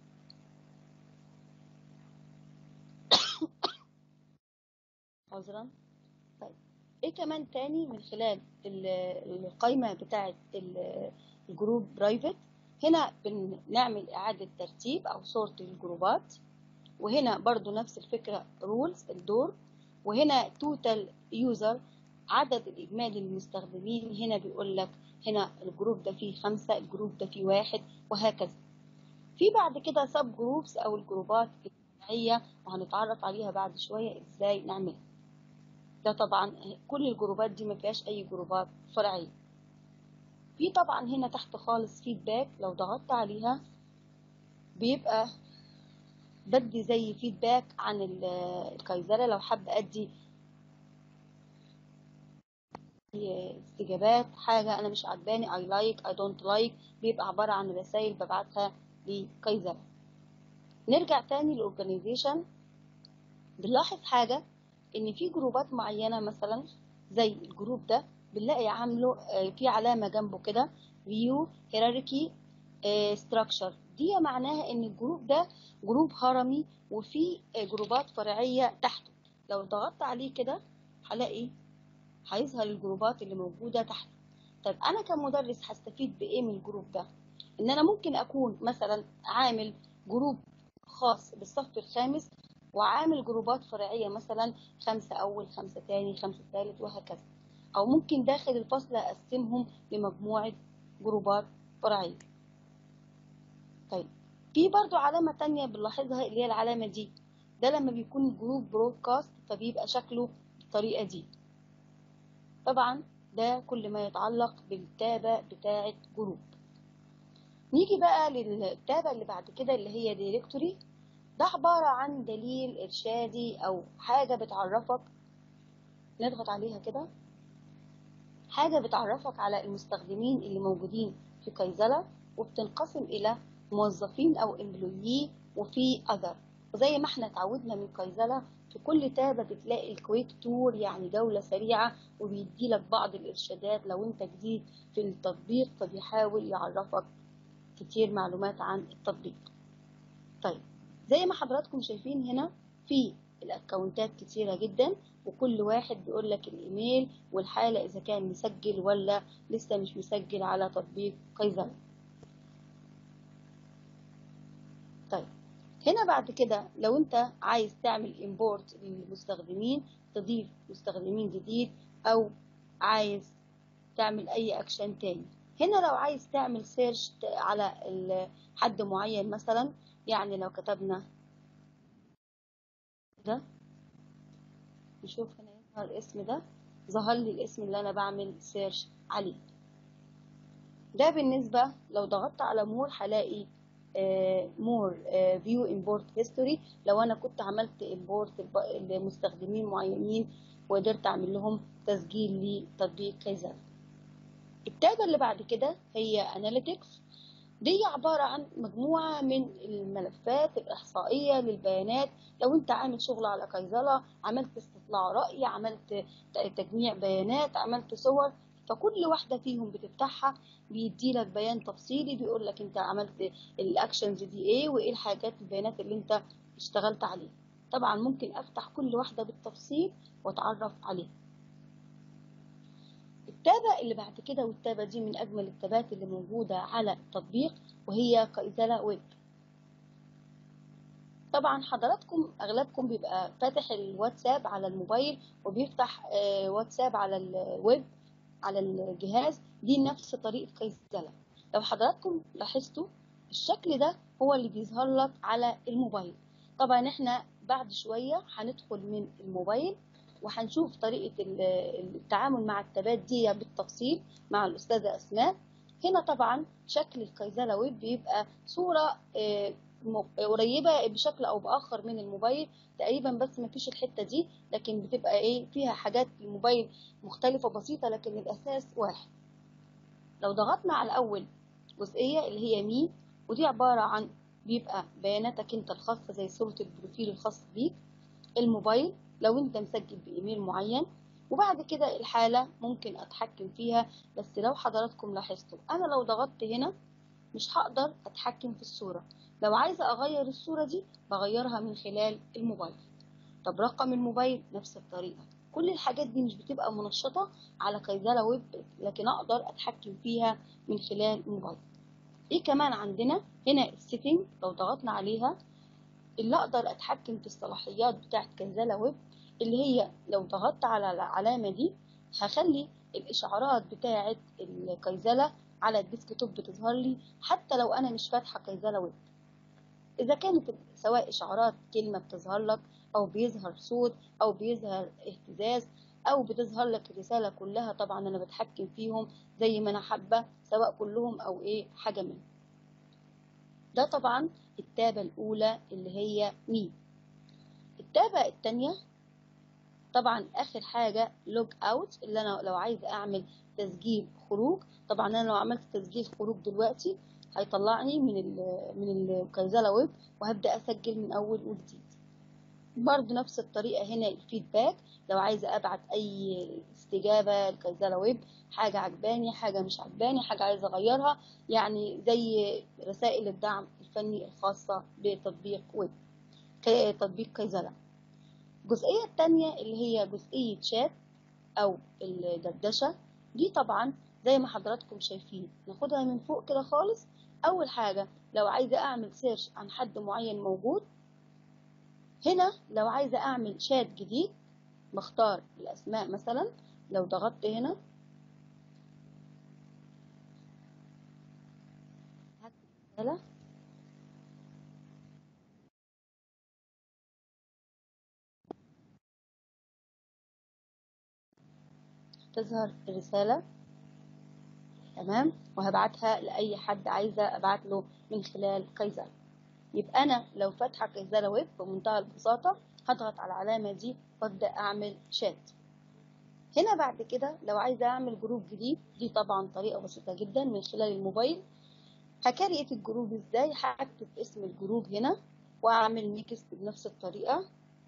[SPEAKER 1] عذرا طيب ايه كمان تاني من خلال القائمة بتاعة الجروب برايفت هنا بنعمل اعادة ترتيب او صورة الجروبات وهنا برضو نفس الفكرة رولز الدور وهنا توتال يوزر عدد الإجمالي للمستخدمين هنا بيقول لك هنا الجروب ده فيه خمسة الجروب ده فيه واحد وهكذا في بعد كده سب جروبس أو الجروبات الجماعية وهنتعرف عليها بعد شوية إزاي نعملها ده طبعا كل الجروبات دي ما فيهاش أي جروبات فرعية في طبعا هنا تحت خالص فيدباك لو ضغطت عليها بيبقى بدي زي فيدباك عن الكايزرة لو حابة أدي استجابات حاجة أنا مش عجباني I like I don't like بيبقى عبارة عن رسائل ببعتها لكايزرة نرجع تاني للأورجانيزيشن بنلاحظ حاجة إن في جروبات معينة مثلا زي الجروب ده بنلاقي عامله في علامة جنبه كده view hierarchy structure دي معناها إن الجروب ده جروب هرمي وفي جروبات فرعية تحته لو ضغطت عليه كده هلاقي هيظهر الجروبات اللي موجودة تحت طيب أنا كمدرس هستفيد بإيه من الجروب ده إن أنا ممكن أكون مثلا عامل جروب خاص بالصف الخامس وعامل جروبات فرعية مثلا خمسة أول خمسة تاني خمسة ثالث وهكذا أو ممكن داخل الفصل أقسمهم لمجموعة جروبات فرعية طيب في برضو علامة تانية بنلاحظها اللي هي العلامة دي ده لما بيكون جروب برودكاست فبيبقى شكله بالطريقة دي طبعا ده كل ما يتعلق بالتابة بتاعة جروب نيجي بقى للتابة اللي بعد كده اللي هي ديريكتوري ده عبارة عن دليل إرشادي أو حاجة بتعرفك نضغط عليها كده حاجة بتعرفك على المستخدمين اللي موجودين في كايزلا وبتنقسم إلى موظفين أو امبلويي وفي أذر وزي ما احنا اتعودنا من كايزلا في كل تابة بتلاقي الكويك تور يعني جولة سريعة وبيدي لك بعض الإرشادات لو أنت جديد في التطبيق فبيحاول يعرفك كتير معلومات عن التطبيق طيب زي ما حضراتكم شايفين هنا في الاكونتات كتيرة جدا وكل واحد بيقول لك الايميل والحالة اذا كان مسجل ولا لسه مش مسجل على تطبيق قيزر طيب هنا بعد كده لو انت عايز تعمل امبورت للمستخدمين تضيف مستخدمين جديد او عايز تعمل اي اكشن تاني هنا لو عايز تعمل سيرش على حد معين مثلا يعني لو كتبنا ده نشوف هنا يظهر الاسم ده ظهر لي الاسم اللي انا بعمل سيرش عليه ده بالنسبة لو ضغطت على مور هلاقي مور فيو امبورت هيستوري لو انا كنت عملت امبورت لمستخدمين معينين وقدرت اعمل لهم تسجيل لتطبيق كايزر التابة اللي بعد كده هي اناليتكس دي عبارة عن مجموعة من الملفات الإحصائية للبيانات لو أنت عامل شغل على كايزلا عملت استطلاع رأي عملت تجميع بيانات عملت صور فكل واحدة فيهم بتفتحها بيدي لك بيان تفصيلي بيقول لك أنت عملت الأكشنز دي إيه وإيه الحاجات البيانات اللي أنت اشتغلت عليها طبعا ممكن أفتح كل واحدة بالتفصيل وأتعرف عليها التابة اللي بعد كده والتابة دي من أجمل التابات اللي موجودة على التطبيق وهي كايزلا ويب طبعا حضراتكم أغلبكم بيبقى فاتح الواتساب على الموبايل وبيفتح واتساب على الويب على الجهاز دي نفس طريقة كايزلا لو حضراتكم لاحظتوا الشكل ده هو اللي بيظهر لك على الموبايل طبعا احنا بعد شوية هندخل من الموبايل وهنشوف طريقة التعامل مع التابات دي بالتفصيل مع الأستاذة أسماء هنا طبعا شكل الكايزالا ويب بيبقى صورة قريبة بشكل أو بآخر من الموبايل تقريبا بس ما فيش الحتة دي لكن بتبقى إيه فيها حاجات الموبايل مختلفة بسيطة لكن الأساس واحد لو ضغطنا على أول جزئية اللي هي مي ودي عبارة عن بيبقى بياناتك انت الخاصة زي صورة البروفيل الخاص بيك الموبايل لو انت مسجل بايميل معين وبعد كده الحالة ممكن اتحكم فيها بس لو حضراتكم لاحظتوا انا لو ضغطت هنا مش هقدر اتحكم في الصورة لو عايزة اغير الصورة دي بغيرها من خلال الموبايل طب رقم الموبايل نفس الطريقة كل الحاجات دي مش بتبقى منشطة على كايزالا ويب لكن اقدر اتحكم فيها من خلال الموبايل ايه كمان عندنا هنا السيتنج لو ضغطنا عليها اللي اقدر اتحكم في الصلاحيات بتاعت كايزالا ويب اللي هي لو ضغطت على العلامة دي هخلي الإشعارات بتاعة الكايزالا على الديسك توب بتظهر لي حتى لو أنا مش فاتحة كايزالا ويب إذا كانت سواء إشعارات كلمة بتظهر لك أو بيظهر صوت أو بيظهر اهتزاز أو بتظهر لك الرسالة كلها طبعا أنا بتحكم فيهم زي ما أنا حابة سواء كلهم أو إيه حاجة منهم ده طبعا التابة الأولى اللي هي مي التابة التانية طبعا اخر حاجة لوج اوت اللي انا لو عايز اعمل تسجيل خروج طبعا انا لو عملت تسجيل خروج دلوقتي هيطلعني من ال من الكايزالا ويب وهبدا اسجل من اول وجديد برضو نفس الطريقة هنا الفيدباك لو عايزة ابعت اي استجابة لكايزالا ويب حاجة عجباني حاجة مش عجباني حاجة عايزة اغيرها يعني زي رسائل الدعم الفني الخاصة بتطبيق ويب تطبيق كايزالا الجزئية التانية اللي هي جزئية شات أو الدردشة دي طبعا زي ما حضراتكم شايفين ناخدها من فوق كده خالص أول حاجة لو عايزة أعمل سيرش عن حد معين موجود هنا لو عايزة أعمل شات جديد بختار الأسماء مثلا لو ضغطت هنا هكتب رسالة تظهر الرسالة تمام وهبعتها لأي حد عايزة أبعت له من خلال كايزر يبقى أنا لو فاتحة كايزر ويب بمنتهى البساطة هضغط على العلامة دي وأبدأ أعمل شات هنا بعد كده لو عايزة أعمل جروب جديد دي طبعا طريقة بسيطة جدا من خلال الموبايل هكريت الجروب ازاي هكتب اسم الجروب هنا وأعمل نيكست بنفس الطريقة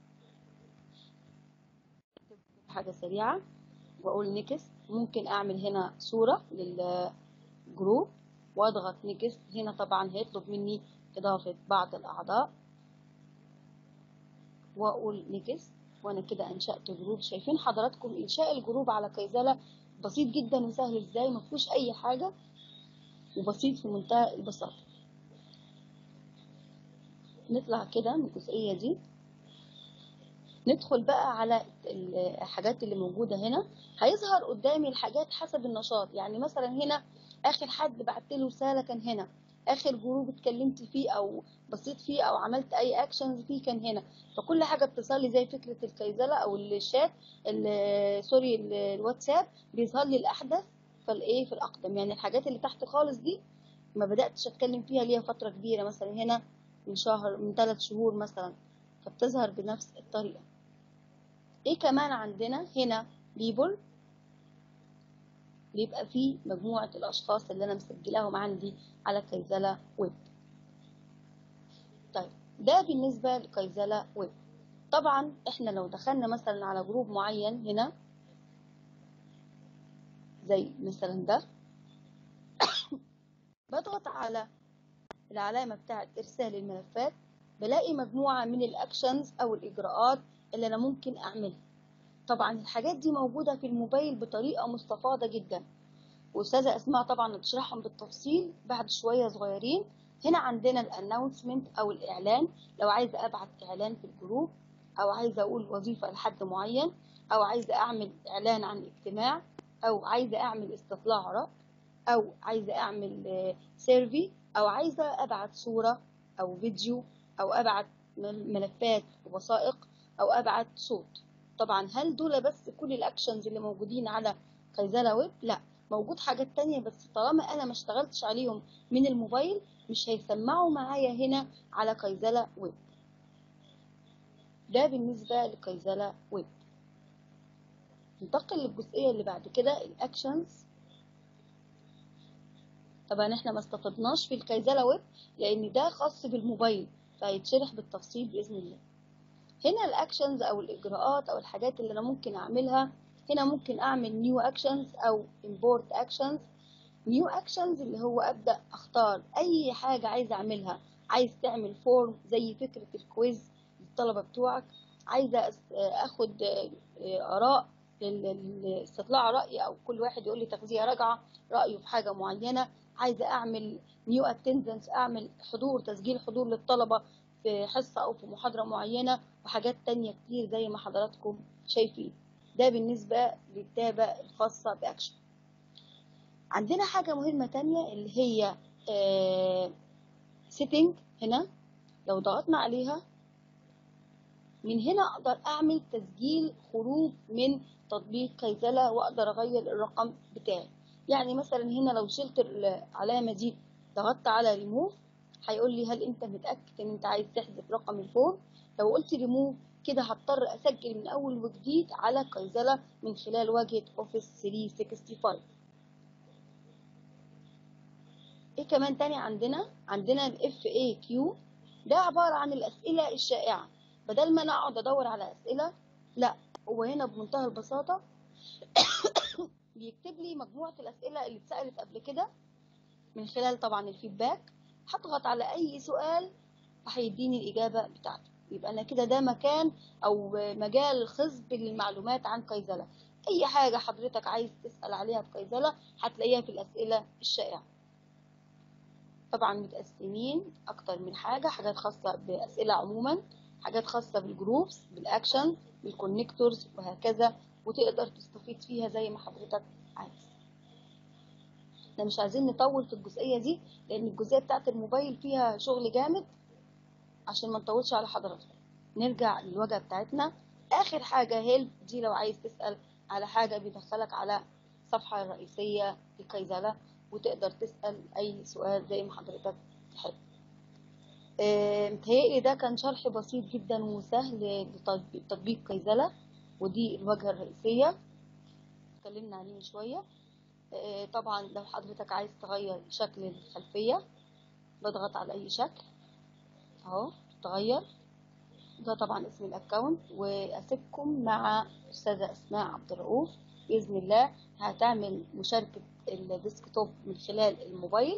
[SPEAKER 1] حاجة سريعة واقول نيكست ممكن اعمل هنا صورة للجروب واضغط نيكست هنا طبعا هيطلب مني اضافة بعض الاعضاء واقول نيكست وانا كده انشأت جروب شايفين حضراتكم انشاء الجروب على كيزالة بسيط جدا وسهل ازاي ما فيهوش اي حاجة وبسيط في منتهى البساطة نطلع كده من الجزئية دي ندخل بقى على الحاجات اللي موجودة هنا هيظهر قدامي الحاجات حسب النشاط يعني مثلا هنا اخر حد بعت له رسالة كان هنا اخر جروب اتكلمت فيه او بصيت فيه او عملت اي اكشنز فيه كان هنا فكل حاجه بتظهر لي زي فكره الكيزله او الشات سوري الواتساب بيظهر لي الاحدث فالايه في الاقدم يعني الحاجات اللي تحت خالص دي ما بداتش اتكلم فيها ليها فتره كبيره مثلا هنا من شهر من ثلاث شهور مثلا فبتظهر بنفس الطريقه ايه كمان عندنا هنا بيبل بيبقى فيه مجموعة الأشخاص اللي أنا مسجلاهم عندي على كيزالة ويب طيب ده بالنسبة لكيزالة ويب طبعا احنا لو دخلنا مثلا على جروب معين هنا زي مثلا ده بضغط على العلامة بتاعة إرسال الملفات بلاقي مجموعة من الأكشنز أو الإجراءات اللي أنا ممكن أعملها طبعا الحاجات دي موجودة في الموبايل بطريقة مستفاضة جدا وأستاذة أسماء طبعا هتشرحهم بالتفصيل بعد شوية صغيرين هنا عندنا الانونسمنت أو الإعلان لو عايزة أبعت إعلان في الجروب أو عايزة أقول وظيفة لحد معين أو عايزة أعمل إعلان عن اجتماع أو عايزة أعمل استطلاع رأي أو عايزة أعمل سيرفي أو عايزة أبعت صورة أو فيديو أو أبعت ملفات ووثائق أو أبعت صوت طبعا هل دول بس كل الاكشنز اللي موجودين على كيزالة ويب لا موجود حاجات تانية بس طالما انا ما اشتغلتش عليهم من الموبايل مش هيسمعوا معايا هنا على كيزالة ويب ده بالنسبة لكيزالة ويب ننتقل للجزئية اللي بعد كده الاكشنز طبعا احنا ما استفدناش في الكيزالة ويب لان ده خاص بالموبايل فهيتشرح بالتفصيل باذن الله هنا الاكشنز او الاجراءات او الحاجات اللي انا ممكن اعملها هنا ممكن اعمل نيو اكشنز او امبورت اكشنز نيو اكشنز اللي هو ابدا اختار اي حاجه عايزه اعملها عايز تعمل فورم زي فكره الكويز للطلبه بتوعك عايزه اخد اراء استطلاع راي او كل واحد يقول لي تغذيه راجعه رايه في حاجه معينه عايزه اعمل نيو اتندنس اعمل حضور تسجيل حضور للطلبه في حصة أو في محاضرة معينة وحاجات تانية كتير زي ما حضراتكم شايفين ده بالنسبة للتابة الخاصة بأكشن عندنا حاجة مهمة تانية اللي هي سيتنج هنا لو ضغطنا عليها من هنا أقدر أعمل تسجيل خروج من تطبيق كيزلة وأقدر أغير الرقم بتاعي يعني مثلا هنا لو شلت العلامة دي ضغطت على ريموف هيقول لي هل انت متاكد ان انت عايز تحذف رقم الفون لو قلت ريموف كده هضطر اسجل من اول وجديد على كيزلة من خلال واجهة اوفيس 365 ايه كمان تاني عندنا عندنا الاف اي كيو ده عبارة عن الاسئلة الشائعة بدل ما انا اقعد ادور على اسئلة لا هو هنا بمنتهى البساطة بيكتب لي مجموعة الاسئلة اللي اتسألت قبل كده من خلال طبعا الفيدباك هضغط على اي سؤال وهيديني الاجابه بتاعته يبقى انا كده ده مكان او مجال خصب للمعلومات عن كيزله اي حاجه حضرتك عايز تسال عليها في كيزله هتلاقيها في الاسئله الشائعه طبعا متقسمين اكتر من حاجه حاجات خاصه باسئله عموما حاجات خاصه بالجروبس بالاكشن بالكونكتورز وهكذا وتقدر تستفيد فيها زي ما حضرتك عايز احنا مش عايزين نطول في الجزئية دي لأن الجزئية بتاعت الموبايل فيها شغل جامد عشان ما نطولش على حضراتكم نرجع للواجهة بتاعتنا آخر حاجة هيلب دي لو عايز تسأل على حاجة بيدخلك على الصفحة الرئيسية لكيزالة وتقدر تسأل أي سؤال زي ما حضرتك تحب اه متهيألي ده كان شرح بسيط جدا وسهل لتطبيق كيزالة ودي الواجهة الرئيسية اتكلمنا عليه من شوية طبعا لو حضرتك عايز تغير شكل الخلفية بضغط على اي شكل اهو تغير ده طبعا اسم الاكونت واسيبكم مع استاذة اسماء عبد الرؤوف باذن الله هتعمل مشاركة الديسكتوب من خلال الموبايل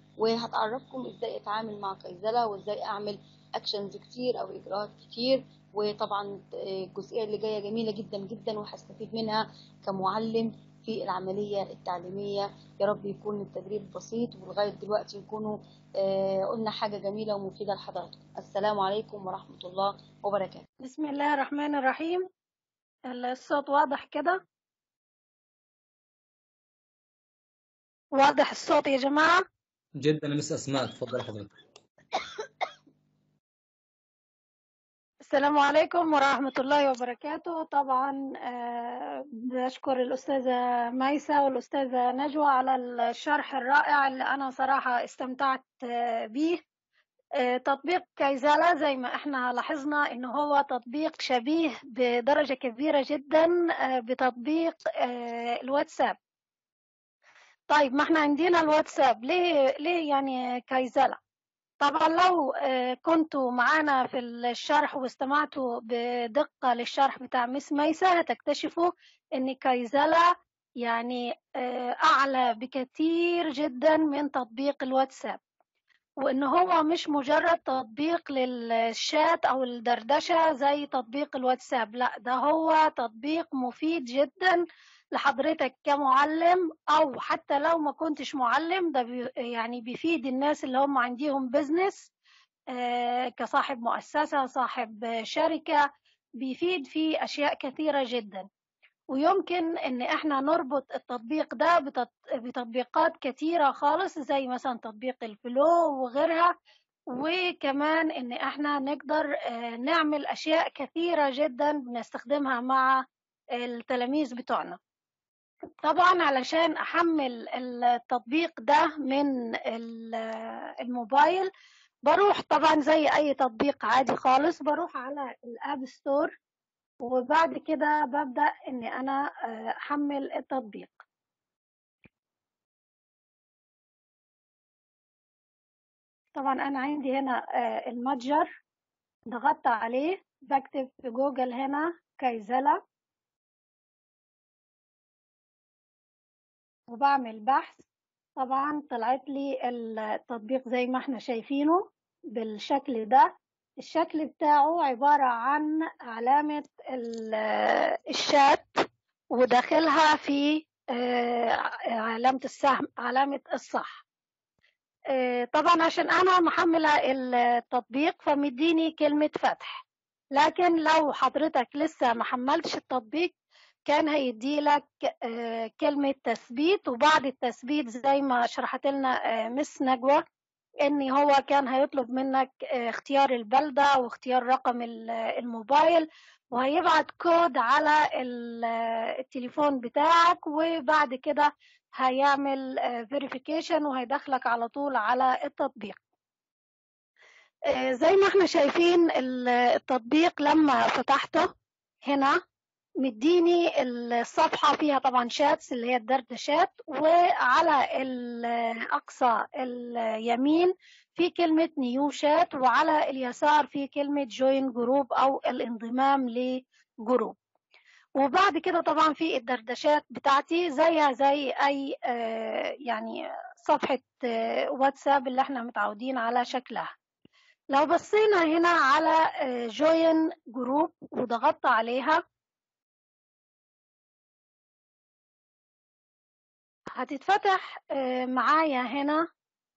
[SPEAKER 1] وهتعرفكم ازاي اتعامل مع كيزلة وازاي اعمل اكشنز كتير او اجراءات كتير وطبعا الجزئية اللي جاية جميلة جدا جدا وهستفيد منها كمعلم في العملية التعليمية يا رب يكون التدريب بسيط ولغاية دلوقتي يكونوا آه، قلنا حاجة جميلة ومفيدة لحضراتكم السلام عليكم ورحمة الله وبركاته
[SPEAKER 3] بسم الله الرحمن الرحيم الصوت واضح كده واضح الصوت يا جماعة
[SPEAKER 4] جدا مس اسماء تفضل حضرتك
[SPEAKER 3] السلام عليكم ورحمة الله وبركاته طبعا آه، بشكر الأستاذة ميسة والأستاذة نجوى على الشرح الرائع اللي أنا صراحة استمتعت آه، بيه آه، تطبيق كايزالا زي ما احنا لاحظنا ان هو تطبيق شبيه بدرجة كبيرة جدا آه، بتطبيق آه، الواتساب طيب ما احنا عندنا الواتساب ليه ليه يعني كايزالا طبعا لو آه، كنتوا معانا في الشرح واستمعتوا بدقة للشرح بتاع مس ميسة هتكتشفوا ان كايزالا يعني آه، اعلى بكثير جدا من تطبيق الواتساب وان هو مش مجرد تطبيق للشات او الدردشة زي تطبيق الواتساب لا ده هو تطبيق مفيد جدا لحضرتك كمعلم او حتى لو ما كنتش معلم ده بي يعني بيفيد الناس اللي هم عندهم بيزنس كصاحب مؤسسة صاحب شركة بيفيد في اشياء كثيرة جدا ويمكن ان احنا نربط التطبيق ده بتط- بتطبيقات كتيرة خالص زي مثلا تطبيق الفلو وغيرها وكمان ان احنا نقدر آه، نعمل اشياء كثيرة جدا بنستخدمها مع التلاميذ بتوعنا طبعا علشان احمل التطبيق ده من ال- الموبايل بروح طبعا زي اي تطبيق عادي خالص بروح على الاب ستور وبعد كده ببدأ إني أنا آه، أحمل التطبيق طبعا أنا عندي هنا آه، المتجر ضغطت عليه بكتب في جوجل هنا كايزلا وبعمل بحث طبعا طلعت لي التطبيق زي ما احنا شايفينه بالشكل ده الشكل بتاعه عبارة عن علامة ال- الشات وداخلها في آه، علامة السهم علامة الصح آه، طبعا عشان أنا محملة التطبيق فمديني كلمة فتح لكن لو حضرتك لسه ما حملتش التطبيق كان هيدي لك آه، كلمة تثبيت وبعد التثبيت زي ما شرحت لنا آه، مس نجوى ان هو كان هيطلب منك آه، اختيار البلدة واختيار رقم ال- الموبايل وهيبعت كود على ال- التليفون بتاعك وبعد كده هيعمل فيريفيكيشن وهيدخلك على طول على التطبيق آه، زي ما احنا شايفين ال- التطبيق لما فتحته هنا مديني الصفحة فيها طبعا شاتس اللي هي الدردشات وعلى الأقصى اليمين في كلمة نيو شات وعلى اليسار في كلمة جوين جروب أو الانضمام لجروب وبعد كده طبعا في الدردشات بتاعتي زيها زي أي آه، يعني صفحة آه، واتساب اللي احنا متعودين على شكلها لو بصينا هنا على جوين جروب وضغطت عليها هتتفتح آه، معايا هنا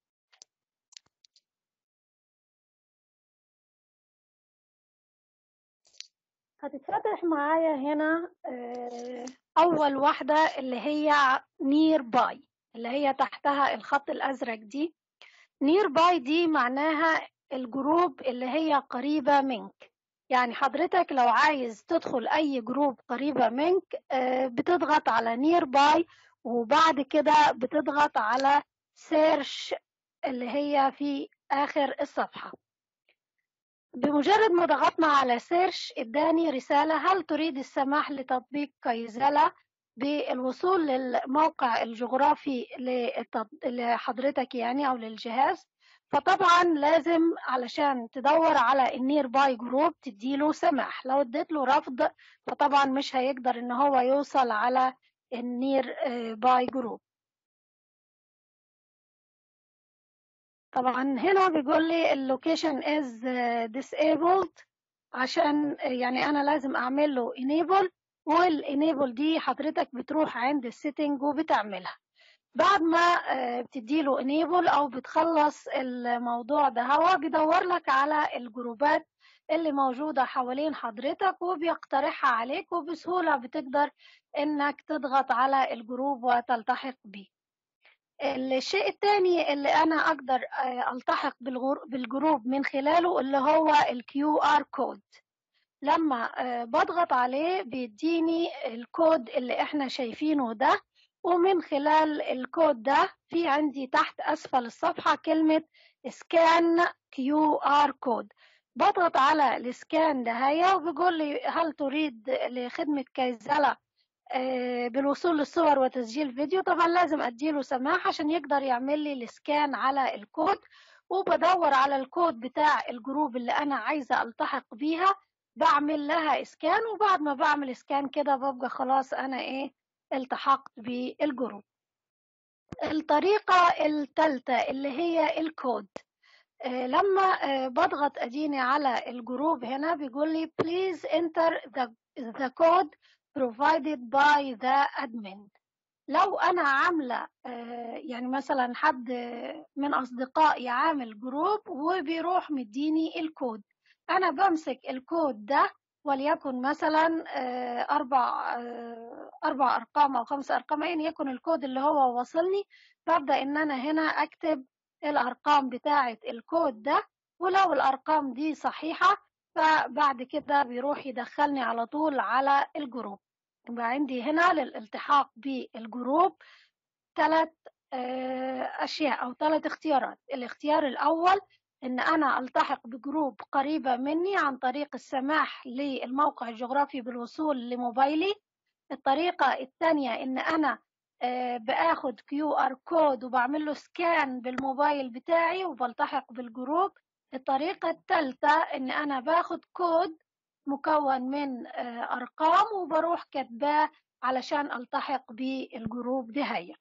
[SPEAKER 3] هتتفتح معايا هنا آه، أول واحدة اللي هي نير باي اللي هي تحتها الخط الأزرق دي نير باي دي معناها الجروب اللي هي قريبة منك يعني حضرتك لو عايز تدخل أي جروب قريبة منك آه، بتضغط على نير باي وبعد كده بتضغط على سيرش اللي هي في آخر الصفحة بمجرد ما ضغطنا على سيرش اداني رسالة هل تريد السماح لتطبيق كايزالا بالوصول للموقع الجغرافي للتط- لحضرتك يعني أو للجهاز فطبعا لازم علشان تدور على النير باي جروب تديله سماح لو اديت له رفض فطبعا مش هيقدر ان هو يوصل على النير باي جروب طبعا هنا بيقول لي اللوكيشن از disabled عشان يعني انا لازم اعمل له enable والانيبل دي حضرتك بتروح عند السيتنج وبتعملها بعد ما آه، بتديله انيبل او بتخلص الموضوع ده هو بيدور لك على الجروبات اللي موجودة حوالين حضرتك وبيقترحها عليك وبسهولة بتقدر انك تضغط على الجروب وتلتحق بيه الشيء الثاني اللي انا اقدر آه، التحق بالغر- بالجروب من خلاله اللي هو الكيو ار كود لما آه، بضغط عليه بيديني الكود اللي احنا شايفينه ده ومن خلال الكود ده في عندي تحت اسفل الصفحة كلمة سكان كيو ار كود بضغط على السكان ده هي وبيقول لي هل تريد لخدمة كيزلة آه، بالوصول للصور وتسجيل فيديو طبعا لازم اديله سماح عشان يقدر يعمل لي السكان على الكود وبدور على الكود بتاع الجروب اللي انا عايزة التحق بيها بعمل لها اسكان وبعد ما بعمل اسكان كده ببقى خلاص انا ايه التحقت بالجروب الطريقة الثالثة اللي هي الكود آه، لما آه، بضغط اديني على الجروب هنا بيقول لي please enter the, the code provided by the admin لو انا عامله آه، يعني مثلا حد من اصدقائي عامل جروب وبيروح مديني الكود انا بمسك الكود ده وليكن مثلا آه، اربع آه، اربع ارقام او خمس ارقام ايا يكن الكود اللي هو واصلني ببدا ان انا هنا اكتب الارقام بتاعه الكود ده ولو الارقام دي صحيحه فبعد كده بيروح يدخلني على طول على الجروب يبقى عندي هنا للالتحاق بالجروب ثلاث أشياء أو ثلاث اختيارات الاختيار الأول إن أنا ألتحق بجروب قريبة مني عن طريق السماح للموقع الجغرافي بالوصول لموبايلي الطريقة الثانية إن أنا آه، باخد كيو ار كود وبعمل له سكان بالموبايل بتاعي وبلتحق بالجروب الطريقة الثالثة إن أنا باخد كود مكون من آه، أرقام وبروح كاتباه علشان ألتحق بالجروب دي هي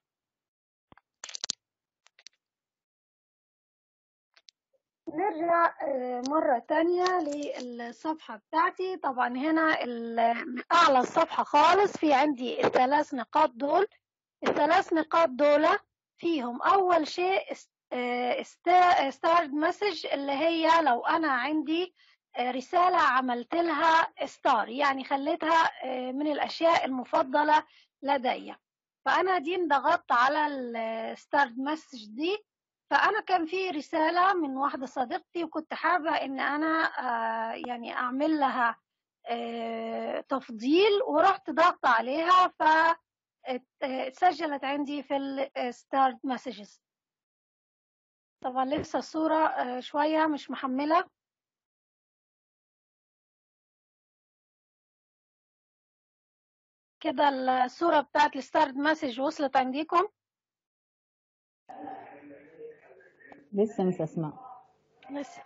[SPEAKER 3] نرجع آه، مرة تانية للصفحة بتاعتي طبعا هنا ال- أعلى الصفحة خالص في عندي الثلاث نقاط دول الثلاث نقاط دول فيهم أول شيء ستارت مسج اللي هي لو أنا عندي آه، رسالة عملت لها ستار يعني خليتها آه، من الأشياء المفضلة لدي فأنا دي ضغطت على الستارت مسج دي فأنا كان في رسالة من واحدة صديقتي وكنت حابة إن أنا آه، يعني أعمل لها آه، تفضيل ورحت ضغط عليها ف ات- اتسجلت عندي في الستارت مسجز طبعا لسه الصورة آه، شوية مش محملة كده الصورة بتاعت الستارت مسج وصلت عندكم
[SPEAKER 5] لسه مش اسماء
[SPEAKER 3] لسه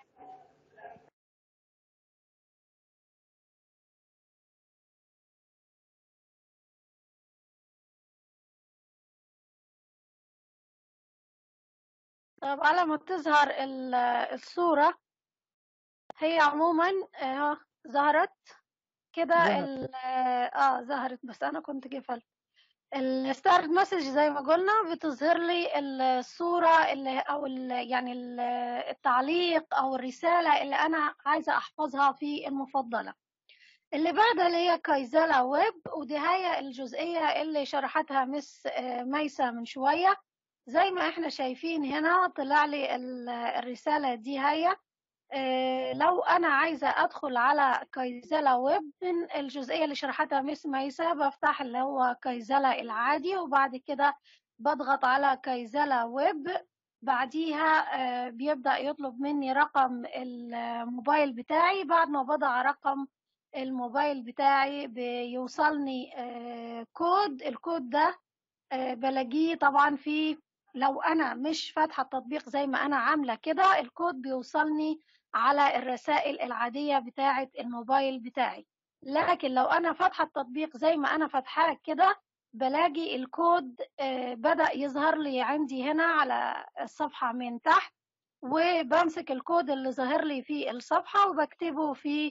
[SPEAKER 3] طب على ما تظهر ال- الصورة هي عموما اه ظهرت كده
[SPEAKER 5] ظهر
[SPEAKER 3] ال- اه ظهرت بس انا كنت قفلت الستارت مسج زي ما قلنا بتظهر لي الصورة اللي أو ال يعني ال- التعليق أو الرسالة اللي أنا عايزة أحفظها في المفضلة اللي بعدها اللي هي كايزالا ويب ودي هي الجزئية اللي شرحتها مس آه، ميسة من شوية زي ما احنا شايفين هنا طلع لي ال- الرسالة دي هي آه، لو انا عايزه ادخل على كايزالا ويب من الجزئيه اللي شرحتها مس ميسا بفتح اللي هو كايزالا العادي وبعد كده بضغط على كايزالا ويب بعديها آه، بيبدأ يطلب مني رقم الموبايل بتاعي بعد ما بضع رقم الموبايل بتاعي بيوصلني آه، كود الكود ده آه، بلاقيه طبعا في لو انا مش فاتحه التطبيق زي ما انا عامله كده الكود بيوصلني على الرسائل العاديه بتاعه الموبايل بتاعي لكن لو انا فاتحه التطبيق زي ما انا فاتحاه كده بلاقي الكود آه، بدأ يظهر لي عندي هنا على الصفحة من تحت وبمسك الكود اللي ظاهر لي في الصفحة وبكتبه في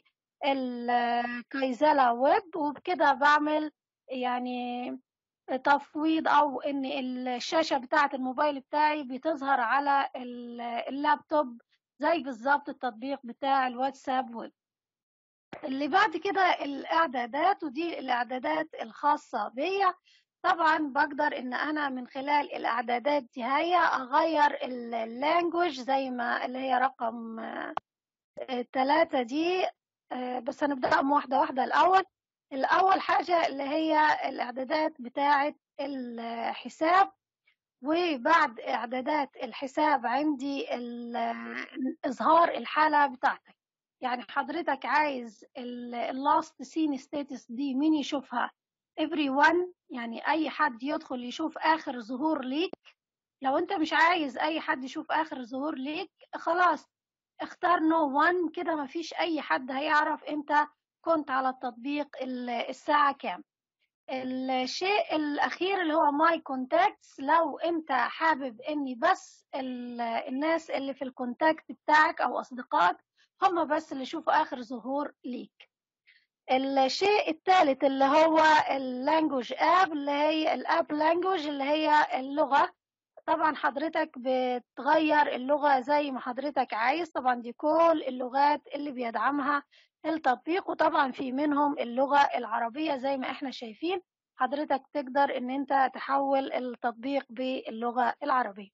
[SPEAKER 3] الكايزالا ويب وبكده بعمل يعني تفويض او ان الشاشه بتاعه الموبايل بتاعي بتظهر على ال- اللابتوب زي بالظبط التطبيق بتاع الواتساب ويب اللي بعد كده الاعدادات ودي الاعدادات الخاصه بيا طبعا بقدر ان انا من خلال الاعدادات دي هي اغير اللانجوج زي ما اللي هي رقم ثلاثة دي آه، بس هنبدأهم واحدة واحدة الأول الأول حاجة اللي هي الإعدادات بتاعة الحساب وبعد إعدادات الحساب عندي ال- إظهار الحالة بتاعتك يعني حضرتك عايز اللاست سين ستاتس دي مين يشوفها everyone يعني أي حد يدخل يشوف آخر ظهور ليك لو أنت مش عايز أي حد يشوف آخر ظهور ليك خلاص اختار نو no one كده مفيش أي حد هيعرف أنت كنت على التطبيق ال- الساعة كام الشيء الأخير اللي هو ماي كونتاكتس لو أنت حابب إني بس ال- الناس اللي في الكونتاكت بتاعك أو أصدقائك هم بس اللي يشوفوا آخر ظهور ليك الشيء الثالث اللي هو اللانجوج اب اللي هي الاب لانجوج اللي هي اللغة طبعا حضرتك بتغير اللغة زي ما حضرتك عايز طبعا دي كل اللغات اللي بيدعمها التطبيق وطبعا في منهم اللغة العربية زي ما احنا شايفين حضرتك تقدر ان انت تحول التطبيق باللغة العربية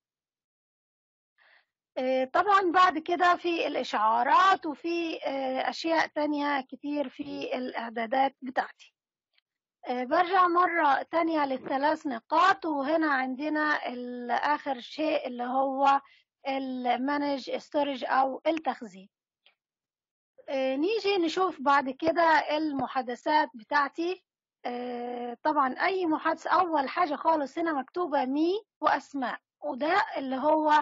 [SPEAKER 3] آه، طبعا بعد كده في الإشعارات وفي آه، أشياء تانية كتير في الإعدادات بتاعتي آه، برجع مرة تانية للثلاث نقاط وهنا عندنا ال- آخر شيء اللي هو المانج ستورج أو التخزين آه، نيجي نشوف بعد كده المحادثات بتاعتي آه، طبعا أي محادثة أول حاجة خالص هنا مكتوبة مي وأسماء وده اللي هو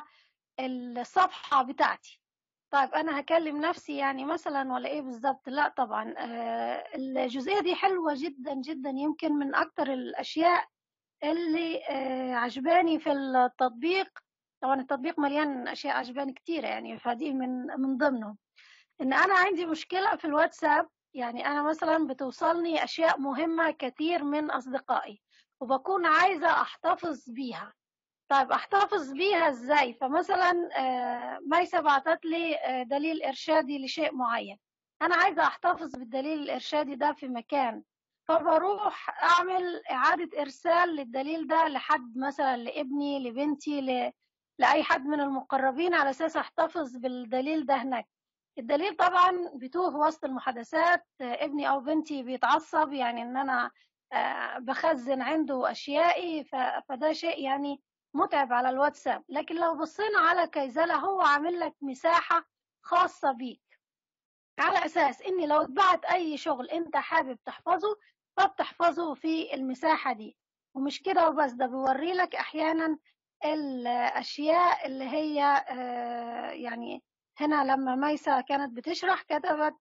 [SPEAKER 3] الصفحة بتاعتي طيب أنا هكلم نفسي يعني مثلا ولا إيه بالظبط لا طبعا آه، الجزئية دي حلوة جدا جدا يمكن من أكتر الأشياء اللي آه، عجباني في التطبيق طبعا التطبيق مليان أشياء عجباني كتيرة يعني فدي من من ضمنهم إن أنا عندي مشكلة في الواتساب يعني أنا مثلا بتوصلني أشياء مهمة كتير من أصدقائي وبكون عايزة أحتفظ بيها طيب احتفظ بيها ازاي فمثلا آه، ميسة بعتت لي آه، دليل ارشادي لشيء معين انا عايزة احتفظ بالدليل الارشادي ده في مكان فبروح اعمل اعادة ارسال للدليل ده لحد مثلا لابني لبنتي ل... لاي حد من المقربين على اساس احتفظ بالدليل ده هناك الدليل طبعا بتوه وسط المحادثات آه، ابني او بنتي بيتعصب يعني ان انا آه، بخزن عنده اشيائي ف... فده شيء يعني متعب على الواتساب لكن لو بصينا على كيزالة هو عامل لك مساحة خاصة بيك على أساس إن لو اتبعت أي شغل أنت حابب تحفظه فبتحفظه في المساحة دي ومش كده وبس ده بيوري لك أحيانا الأشياء اللي هي آه، يعني هنا لما ميسة كانت بتشرح كتبت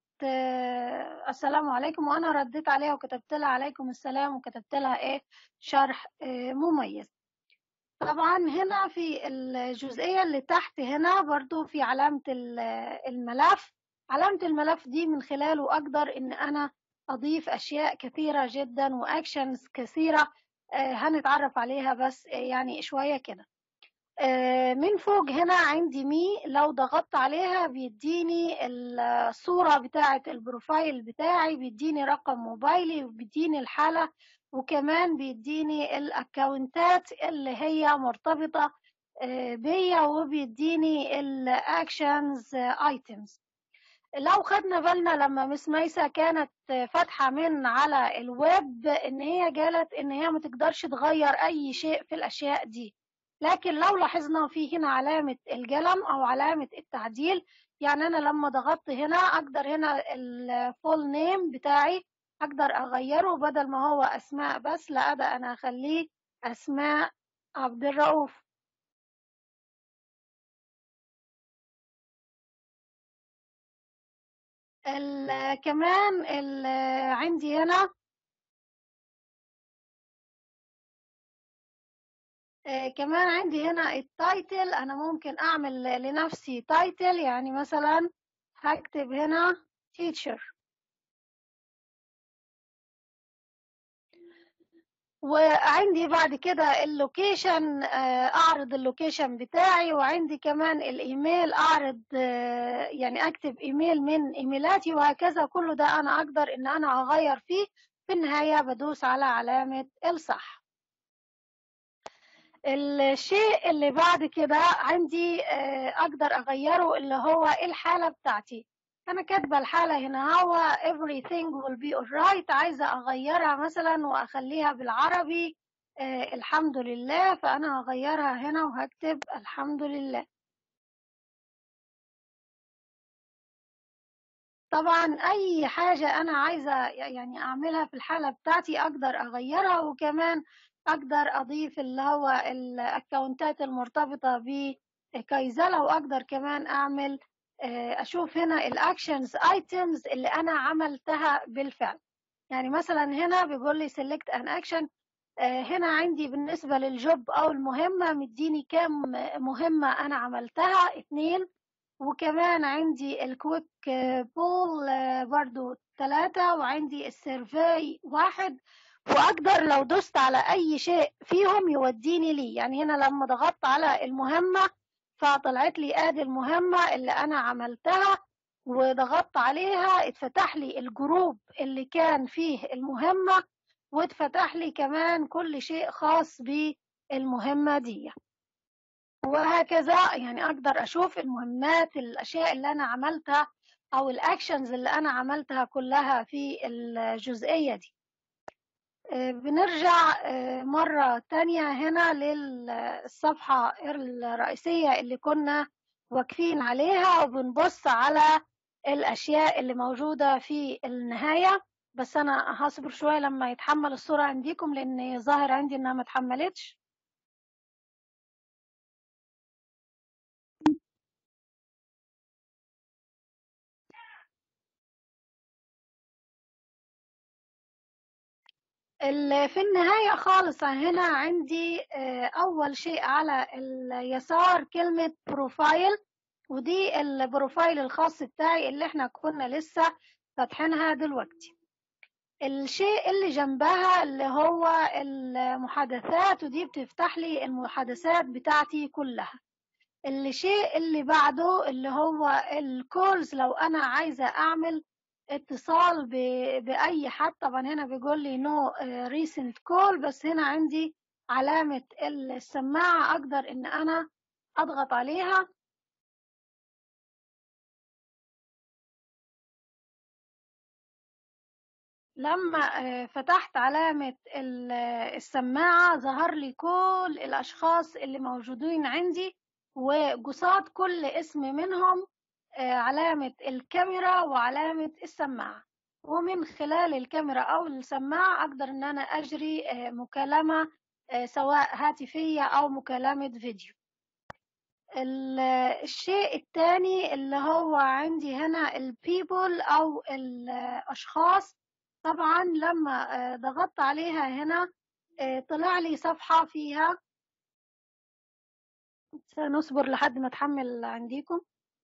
[SPEAKER 3] آه، السلام عليكم وأنا رديت عليها وكتبت لها عليكم السلام وكتبت لها إيه شرح آه، مميز طبعا هنا في الجزئية اللي تحت هنا برضو في علامة ال- الملف علامة الملف دي من خلاله أقدر إن أنا أضيف أشياء كثيرة جدا وأكشنز كثيرة آه، هنتعرف عليها بس آه، يعني شوية كده آه، من فوق هنا عندي مي لو ضغطت عليها بيديني الصورة بتاعة البروفايل بتاعي بيديني رقم موبايلي وبيديني الحالة وكمان بيديني الاكونتات اللي هي مرتبطة آه، بيا وبيديني الاكشنز ايتمز لو خدنا بالنا لما مس ميسة كانت فاتحة من على الويب ان هي قالت ان هي ما تقدرش تغير اي شيء في الاشياء دي لكن لو لاحظنا في هنا علامة القلم او علامة التعديل يعني انا لما ضغطت هنا اقدر هنا الفول نيم بتاعي اقدر اغيره بدل ما هو اسماء بس لا ده انا اخليه اسماء عبد الرؤوف ال- كمان ال- عندي هنا آه، كمان عندي هنا التايتل انا ممكن اعمل لنفسي تايتل يعني مثلا هكتب هنا teacher وعندي بعد كده اللوكيشن آه، اعرض اللوكيشن بتاعي وعندي كمان الايميل اعرض آه، يعني اكتب ايميل من ايميلاتي وهكذا كله ده انا اقدر ان انا اغير فيه في النهاية بدوس على علامة الصح الشيء اللي بعد كده عندي آه، اقدر اغيره اللي هو الحالة بتاعتي انا كاتبة الحالة هنا هو everything will be alright عايزة اغيرها مثلا واخليها بالعربي آه، الحمد لله فانا هغيرها هنا وهكتب الحمد لله طبعا اي حاجة انا عايزة يعني اعملها في الحالة بتاعتي اقدر اغيرها وكمان اقدر اضيف اللي هو الاكونتات المرتبطة بكايزلا واقدر كمان اعمل آه، اشوف هنا الاكشنز ايتمز اللي انا عملتها بالفعل يعني مثلا هنا بيقول لي select an action آه، هنا عندي بالنسبة للجوب او المهمة مديني كام مهمة انا عملتها اتنين وكمان عندي الكويك بول برضو ثلاثة وعندي السيرفي واحد وأقدر لو دوست على أي شيء فيهم يوديني لي يعني هنا لما ضغطت على المهمة فطلعت لي آدي المهمة اللي أنا عملتها وضغطت عليها اتفتح لي الجروب اللي كان فيه المهمة واتفتح لي كمان كل شيء خاص بالمهمة دي وهكذا يعني اقدر اشوف المهمات الاشياء اللي انا عملتها او الاكشنز اللي انا عملتها كلها في الجزئية دي آه، بنرجع آه، مرة تانية هنا للصفحة الرئيسية اللي كنا واقفين عليها وبنبص على الأشياء اللي موجودة في النهاية بس أنا هصبر شوية لما يتحمل الصورة عندكم لأن ظاهر عندي إنها ما اتحملتش ال- في النهاية خالص هنا عندي آه، أول شيء على اليسار كلمة بروفايل ودي البروفايل الخاص بتاعي اللي احنا كنا لسه فاتحينها دلوقتي الشيء اللي جنبها اللي هو المحادثات ودي بتفتح لي المحادثات بتاعتي كلها الشيء اللي بعده اللي هو الكولز لو أنا عايزة أعمل اتصال ب- بأي حد طبعا هنا بيقول لي نو ريسنت كول بس هنا عندي علامة السماعة أقدر إن أنا أضغط عليها لما آه، فتحت علامة ال- السماعة ظهر لي كل الأشخاص اللي موجودين عندي وقصاد كل اسم منهم آه، علامة الكاميرا وعلامة السماعة ومن خلال الكاميرا أو السماعة أقدر إن أنا أجري آه، مكالمة آه، سواء هاتفية أو مكالمة فيديو ال- الشيء الثاني اللي هو عندي هنا البيبل أو الأشخاص طبعا لما آه، ضغطت عليها هنا آه، طلع لي صفحة فيها سنصبر لحد ما تحمل عندكم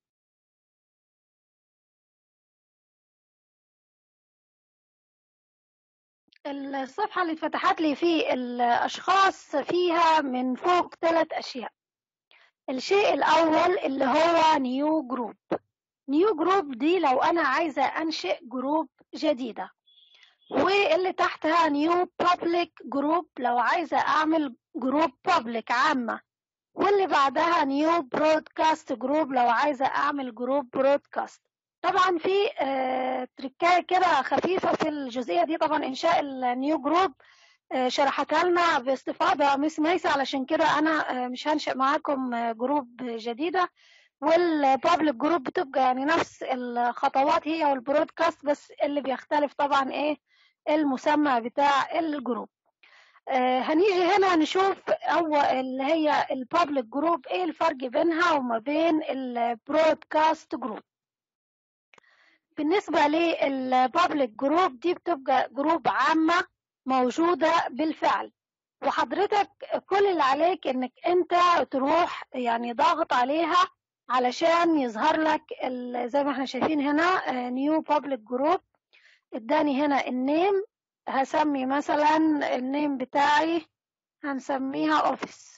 [SPEAKER 3] الصفحة اللي اتفتحت لي في الأشخاص فيها من فوق ثلاث أشياء الشيء الأول اللي هو نيو جروب نيو جروب دي لو أنا عايزة أنشئ جروب جديدة واللي تحتها نيو بابليك جروب لو عايزة أعمل جروب بابليك عامة واللي بعدها نيو برودكاست جروب لو عايزة أعمل جروب برودكاست طبعا في آه، تريكاية كده خفيفة في الجزئية دي طبعا إنشاء النيو جروب آه، شرحتها لنا باستفاضة مس ميسة علشان كده أنا آه، مش هنشئ معاكم آه، جروب جديدة والبابليك جروب بتبقى يعني نفس الخطوات هي والبرودكاست بس اللي بيختلف طبعا إيه المسمى بتاع الجروب آه، هنيجي هنا نشوف أو اللي هي البابليك جروب ايه الفرق بينها وما بين البرودكاست جروب بالنسبة للبابليك جروب دي بتبقى جروب عامة موجودة بالفعل وحضرتك كل اللي عليك انك انت تروح يعني ضاغط عليها علشان يظهر لك ال- زي ما احنا شايفين هنا نيو بابليك جروب اداني هنا النيم هسمي مثلا النيم بتاعي هنسميها اوفيس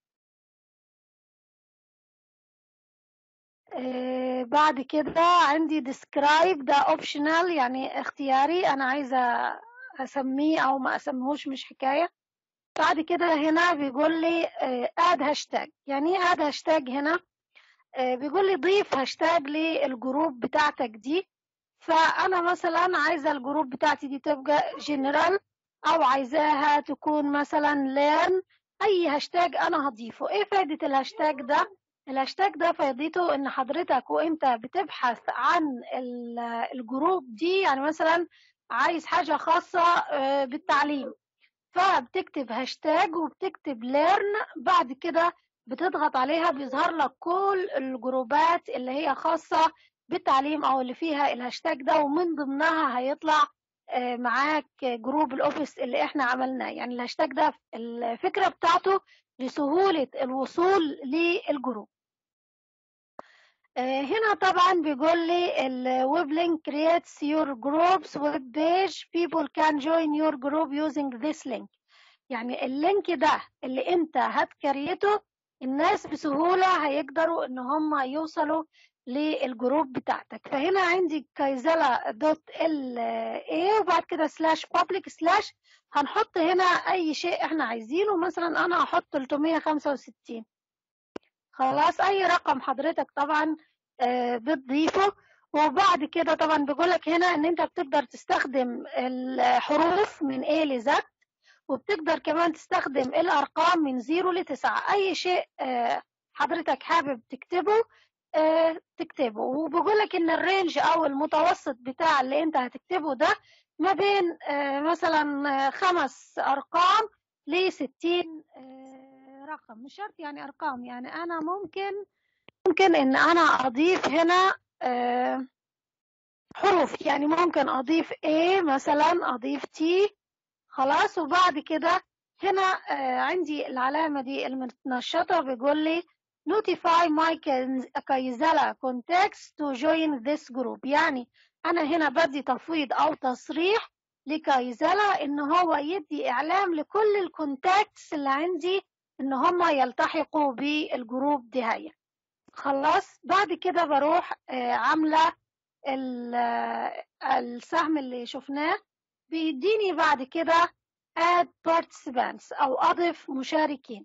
[SPEAKER 3] آه بعد كده عندي describe ده optional يعني اختياري انا عايزة اسميه او ما اسميهوش مش حكاية بعد كده هنا بيقول لي آه add هاشتاج يعني ايه add هاشتاج هنا آه بيقول لي ضيف هاشتاج للجروب بتاعتك دي فانا مثلا عايزة الجروب بتاعتي دي تبقى general او عايزاها تكون مثلا learn اي هاشتاج انا هضيفه ايه فايدة الهاشتاج ده الهاشتاج ده فايدته ان حضرتك وانت بتبحث عن الجروب دي يعني مثلا عايز حاجة خاصة بالتعليم فبتكتب هاشتاج وبتكتب ليرن بعد كده بتضغط عليها بيظهر لك كل الجروبات اللي هي خاصة بالتعليم او اللي فيها الهاشتاج ده ومن ضمنها هيطلع معاك جروب الاوفيس اللي احنا عملناه يعني الهاشتاج ده الفكرة بتاعته لسهولة الوصول للجروب هنا طبعا بيقول لي الويب لينك creates your groups web page people can join your group using this link يعني اللينك ده اللي انت هتكريته الناس بسهولة هيقدروا ان هم يوصلوا للجروب بتاعتك فهنا عندي كايزلا دوت ال اي وبعد كده سلاش بابليك سلاش هنحط هنا اي شيء احنا عايزينه مثلا انا هحط 365 خلاص اي رقم حضرتك طبعا آه بتضيفه وبعد كده طبعا بيقولك هنا ان انت بتقدر تستخدم الحروف من A ل Z وبتقدر كمان تستخدم الارقام من 0 ل 9 اي شيء آه حضرتك حابب تكتبه آه تكتبه وبيقولك ان الرينج او المتوسط بتاع اللي انت هتكتبه ده ما بين مثلا خمس ارقام ل 60 رقم مش شرط يعني ارقام يعني انا ممكن ممكن ان انا اضيف هنا حروف يعني ممكن اضيف A مثلا اضيف T خلاص وبعد كده هنا عندي العلامة دي المتنشطة بيقول لي notify my Kaizala contacts to join this group يعني انا هنا بدي تفويض او تصريح لكايزلا ان هو يدي اعلام لكل الكونتاكتس اللي عندي ان هم يلتحقوا بالجروب دي هي خلاص بعد كده بروح عاملة السهم اللي شفناه بيديني بعد كده add participants او اضف مشاركين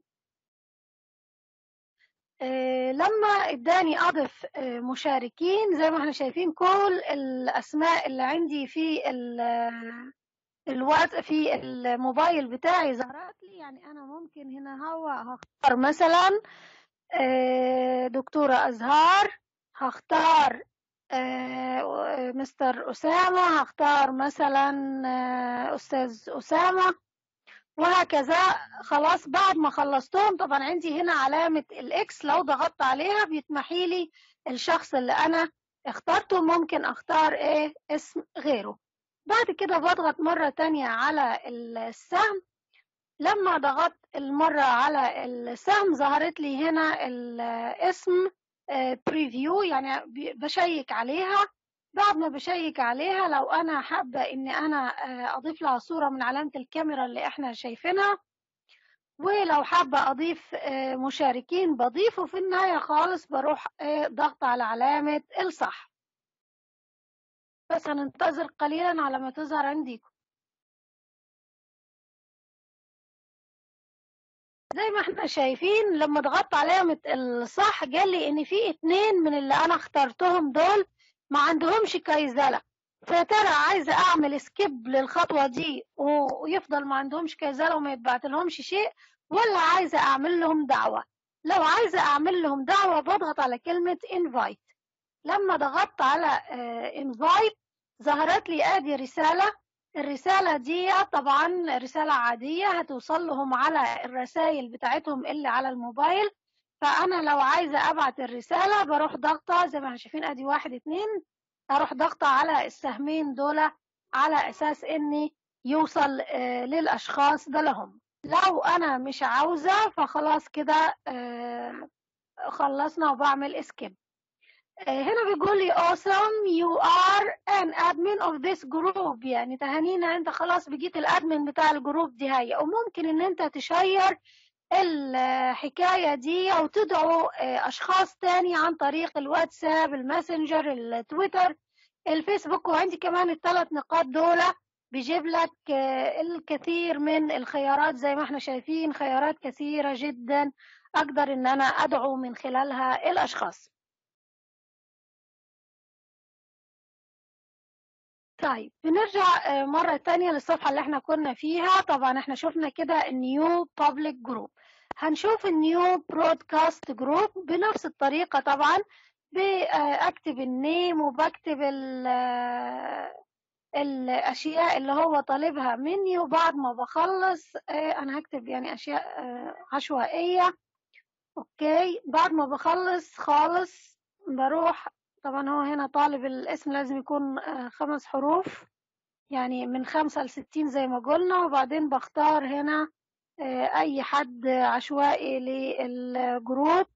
[SPEAKER 3] لما اداني اضف مشاركين زي ما احنا شايفين كل الاسماء اللي عندي في الوقت في الموبايل بتاعي ظهرت لي يعني انا ممكن هنا هو هختار مثلا دكتورة ازهار هختار مستر اسامة هختار مثلا استاذ اسامة وهكذا خلاص بعد ما خلصتهم طبعا عندي هنا علامة الاكس لو ضغطت عليها بيتمحي لي الشخص اللي انا اخترته ممكن اختار ايه اسم غيره بعد كده بضغط مرة تانية على السهم لما ضغطت المرة على السهم ظهرت لي هنا الاسم بريفيو يعني بشيك عليها بعد ما بشيك عليها لو انا حابة ان انا اضيف لها صورة من علامة الكاميرا اللي احنا شايفينها ولو حابة اضيف مشاركين بضيفه في النهاية خالص بروح ضغط على علامة الصح بس هننتظر قليلا على ما تظهر عندكم زي ما احنا شايفين لما ضغطت علامة الصح قال لي ان في اتنين من اللي انا اخترتهم دول ما عندهمش كايزلة فيا ترى عايزة اعمل سكيب للخطوة دي ويفضل ما عندهمش كايزلة وما يتبعت لهمش شيء ولا عايزة اعمل لهم دعوة لو عايزة اعمل لهم دعوة بضغط على كلمة invite لما ضغطت على invite ظهرت لي ادي رسالة الرسالة دي طبعا رسالة عادية هتوصل لهم على الرسائل بتاعتهم اللي على الموبايل فأنا لو عايزة أبعت الرسالة بروح ضغطة زي ما احنا شايفين أدي واحد اتنين أروح ضغطة على السهمين دول على أساس إني يوصل آه للأشخاص ده لهم لو أنا مش عاوزة فخلاص كده آه خلصنا وبعمل اسكيب آه، هنا بيقول لي awesome you are an admin of this group يعني تهانينا انت خلاص بقيت الادمن بتاع الجروب دي هي وممكن ان انت تشير الحكاية دي او تدعو آه، اشخاص تاني عن طريق الواتساب الماسنجر التويتر الفيسبوك وعندي كمان الثلاث نقاط دول بيجيب لك آه، الكثير من الخيارات زي ما احنا شايفين خيارات كثيرة جدا اقدر ان انا ادعو من خلالها الاشخاص طيب بنرجع آه، مرة تانية للصفحة اللي احنا كنا فيها طبعا احنا شفنا كده النيو بابليك جروب هنشوف النيو برودكاست جروب بنفس الطريقة طبعا بأكتب النيم وبكتب ال- آه، الأشياء اللي هو طالبها مني وبعد ما بخلص آه، أنا هكتب يعني أشياء آه، عشوائية أوكي بعد ما بخلص خالص بروح طبعا هو هنا طالب الاسم لازم يكون آه، خمس حروف يعني من خمسة لستين زي ما قلنا وبعدين بختار هنا آه، أي حد عشوائي للجروب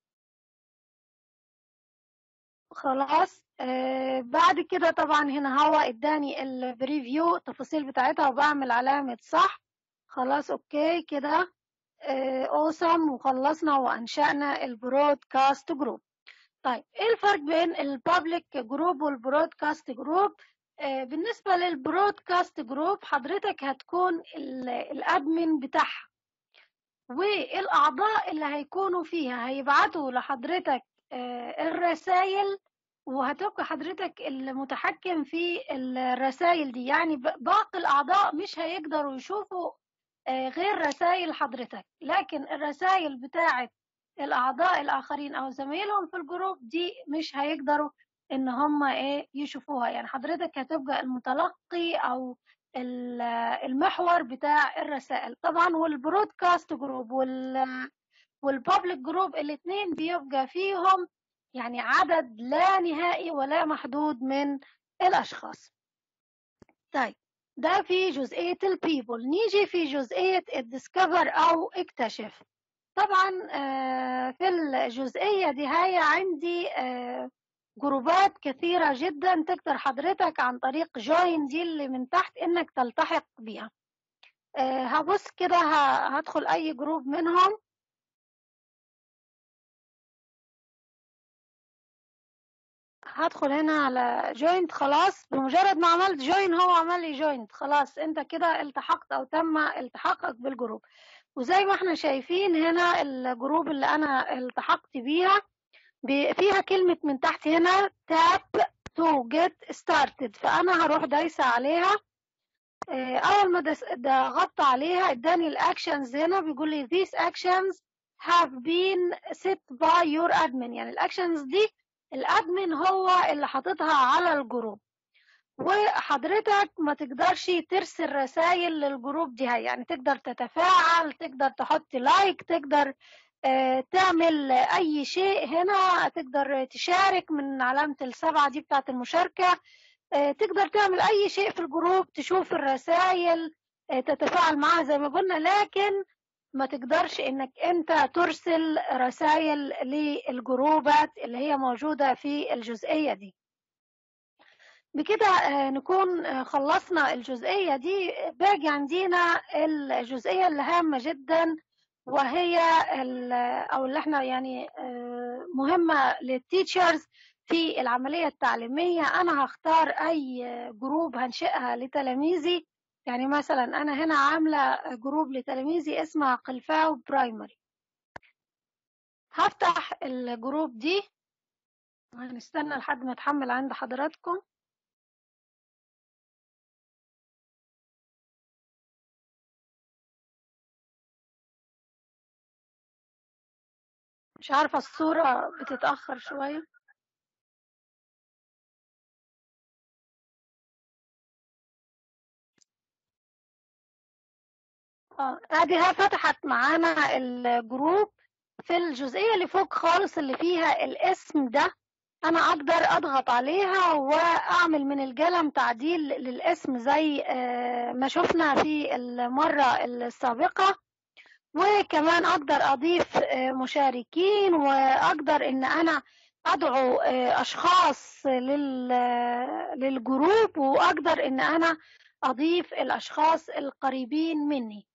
[SPEAKER 3] خلاص آه بعد كده طبعا هنا هو اداني البريفيو التفاصيل بتاعتها وبعمل علامة صح خلاص اوكي كده اوسم وخلصنا وانشأنا البرودكاست جروب طيب ايه الفرق بين البابليك جروب والبرودكاست جروب آه بالنسبة للبرودكاست جروب حضرتك هتكون ال- الادمن بتاعها والاعضاء اللي هيكونوا فيها هيبعتوا لحضرتك الرسائل وهتبقى حضرتك المتحكم في الرسائل دي يعني ب- باقي الأعضاء مش هيقدروا يشوفوا آه، غير رسائل حضرتك لكن الرسائل بتاعة الأعضاء الآخرين أو زمايلهم في الجروب دي مش هيقدروا إن هم إيه يشوفوها يعني حضرتك هتبقى المتلقي أو ال- المحور بتاع الرسائل طبعا والبرودكاست جروب وال والبابليك جروب الاثنين بيبقى فيهم يعني عدد لا نهائي ولا محدود من الأشخاص طيب ده في جزئية البيبل نيجي في جزئية الديسكفر أو اكتشف طبعا آه، في الجزئية دي هي عندي آه، جروبات كثيرة جدا تقدر حضرتك عن طريق جوين دي اللي من تحت انك تلتحق بيها آه، هبص كده ه- هدخل اي جروب منهم هدخل هنا على جوينت خلاص بمجرد ما عملت جوين هو عمل لي جوينت خلاص انت كده التحقت او تم التحاقك بالجروب وزي ما احنا شايفين هنا الجروب اللي انا التحقت بيها بي- فيها كلمة من تحت هنا tap to get started فانا هروح دايسة عليها آه، اول ما دس- ضغطت عليها اداني الاكشنز هنا بيقول لي these actions have been set by your admin يعني الاكشنز دي الادمن هو اللي حاططها على الجروب وحضرتك ما تقدرش ترسل رسائل للجروب دي هاي يعني تقدر تتفاعل تقدر تحط لايك تقدر آه، تعمل اي شيء هنا تقدر تشارك من علامة السبعة دي بتاعت المشاركة آه، تقدر تعمل اي شيء في الجروب تشوف الرسائل آه، تتفاعل معاها زي ما قلنا لكن ما تقدرش انك انت ترسل رسائل للجروبات اللي هي موجودة في الجزئية دي بكده آه، نكون آه، خلصنا الجزئية دي باقي عندنا الجزئية اللي هامة جدا وهي ال- او اللي احنا يعني آه، مهمة للتيتشرز في العملية التعليمية انا هختار اي جروب هنشئها لتلاميذي يعني مثلا انا هنا عاملة جروب لتلاميذي اسمها قلفاو برايمري هفتح الجروب دي هنستنى لحد ما تحمل عند حضراتكم مش عارفة الصورة بتتأخر شوية اه اديها فتحت معانا الجروب في الجزئية اللي فوق خالص اللي فيها الاسم ده انا اقدر اضغط عليها واعمل من القلم تعديل للاسم زي آه، ما شفنا في المرة السابقة وكمان اقدر اضيف آه، مشاركين واقدر ان انا ادعو آه، اشخاص لل للجروب واقدر ان انا اضيف الاشخاص القريبين مني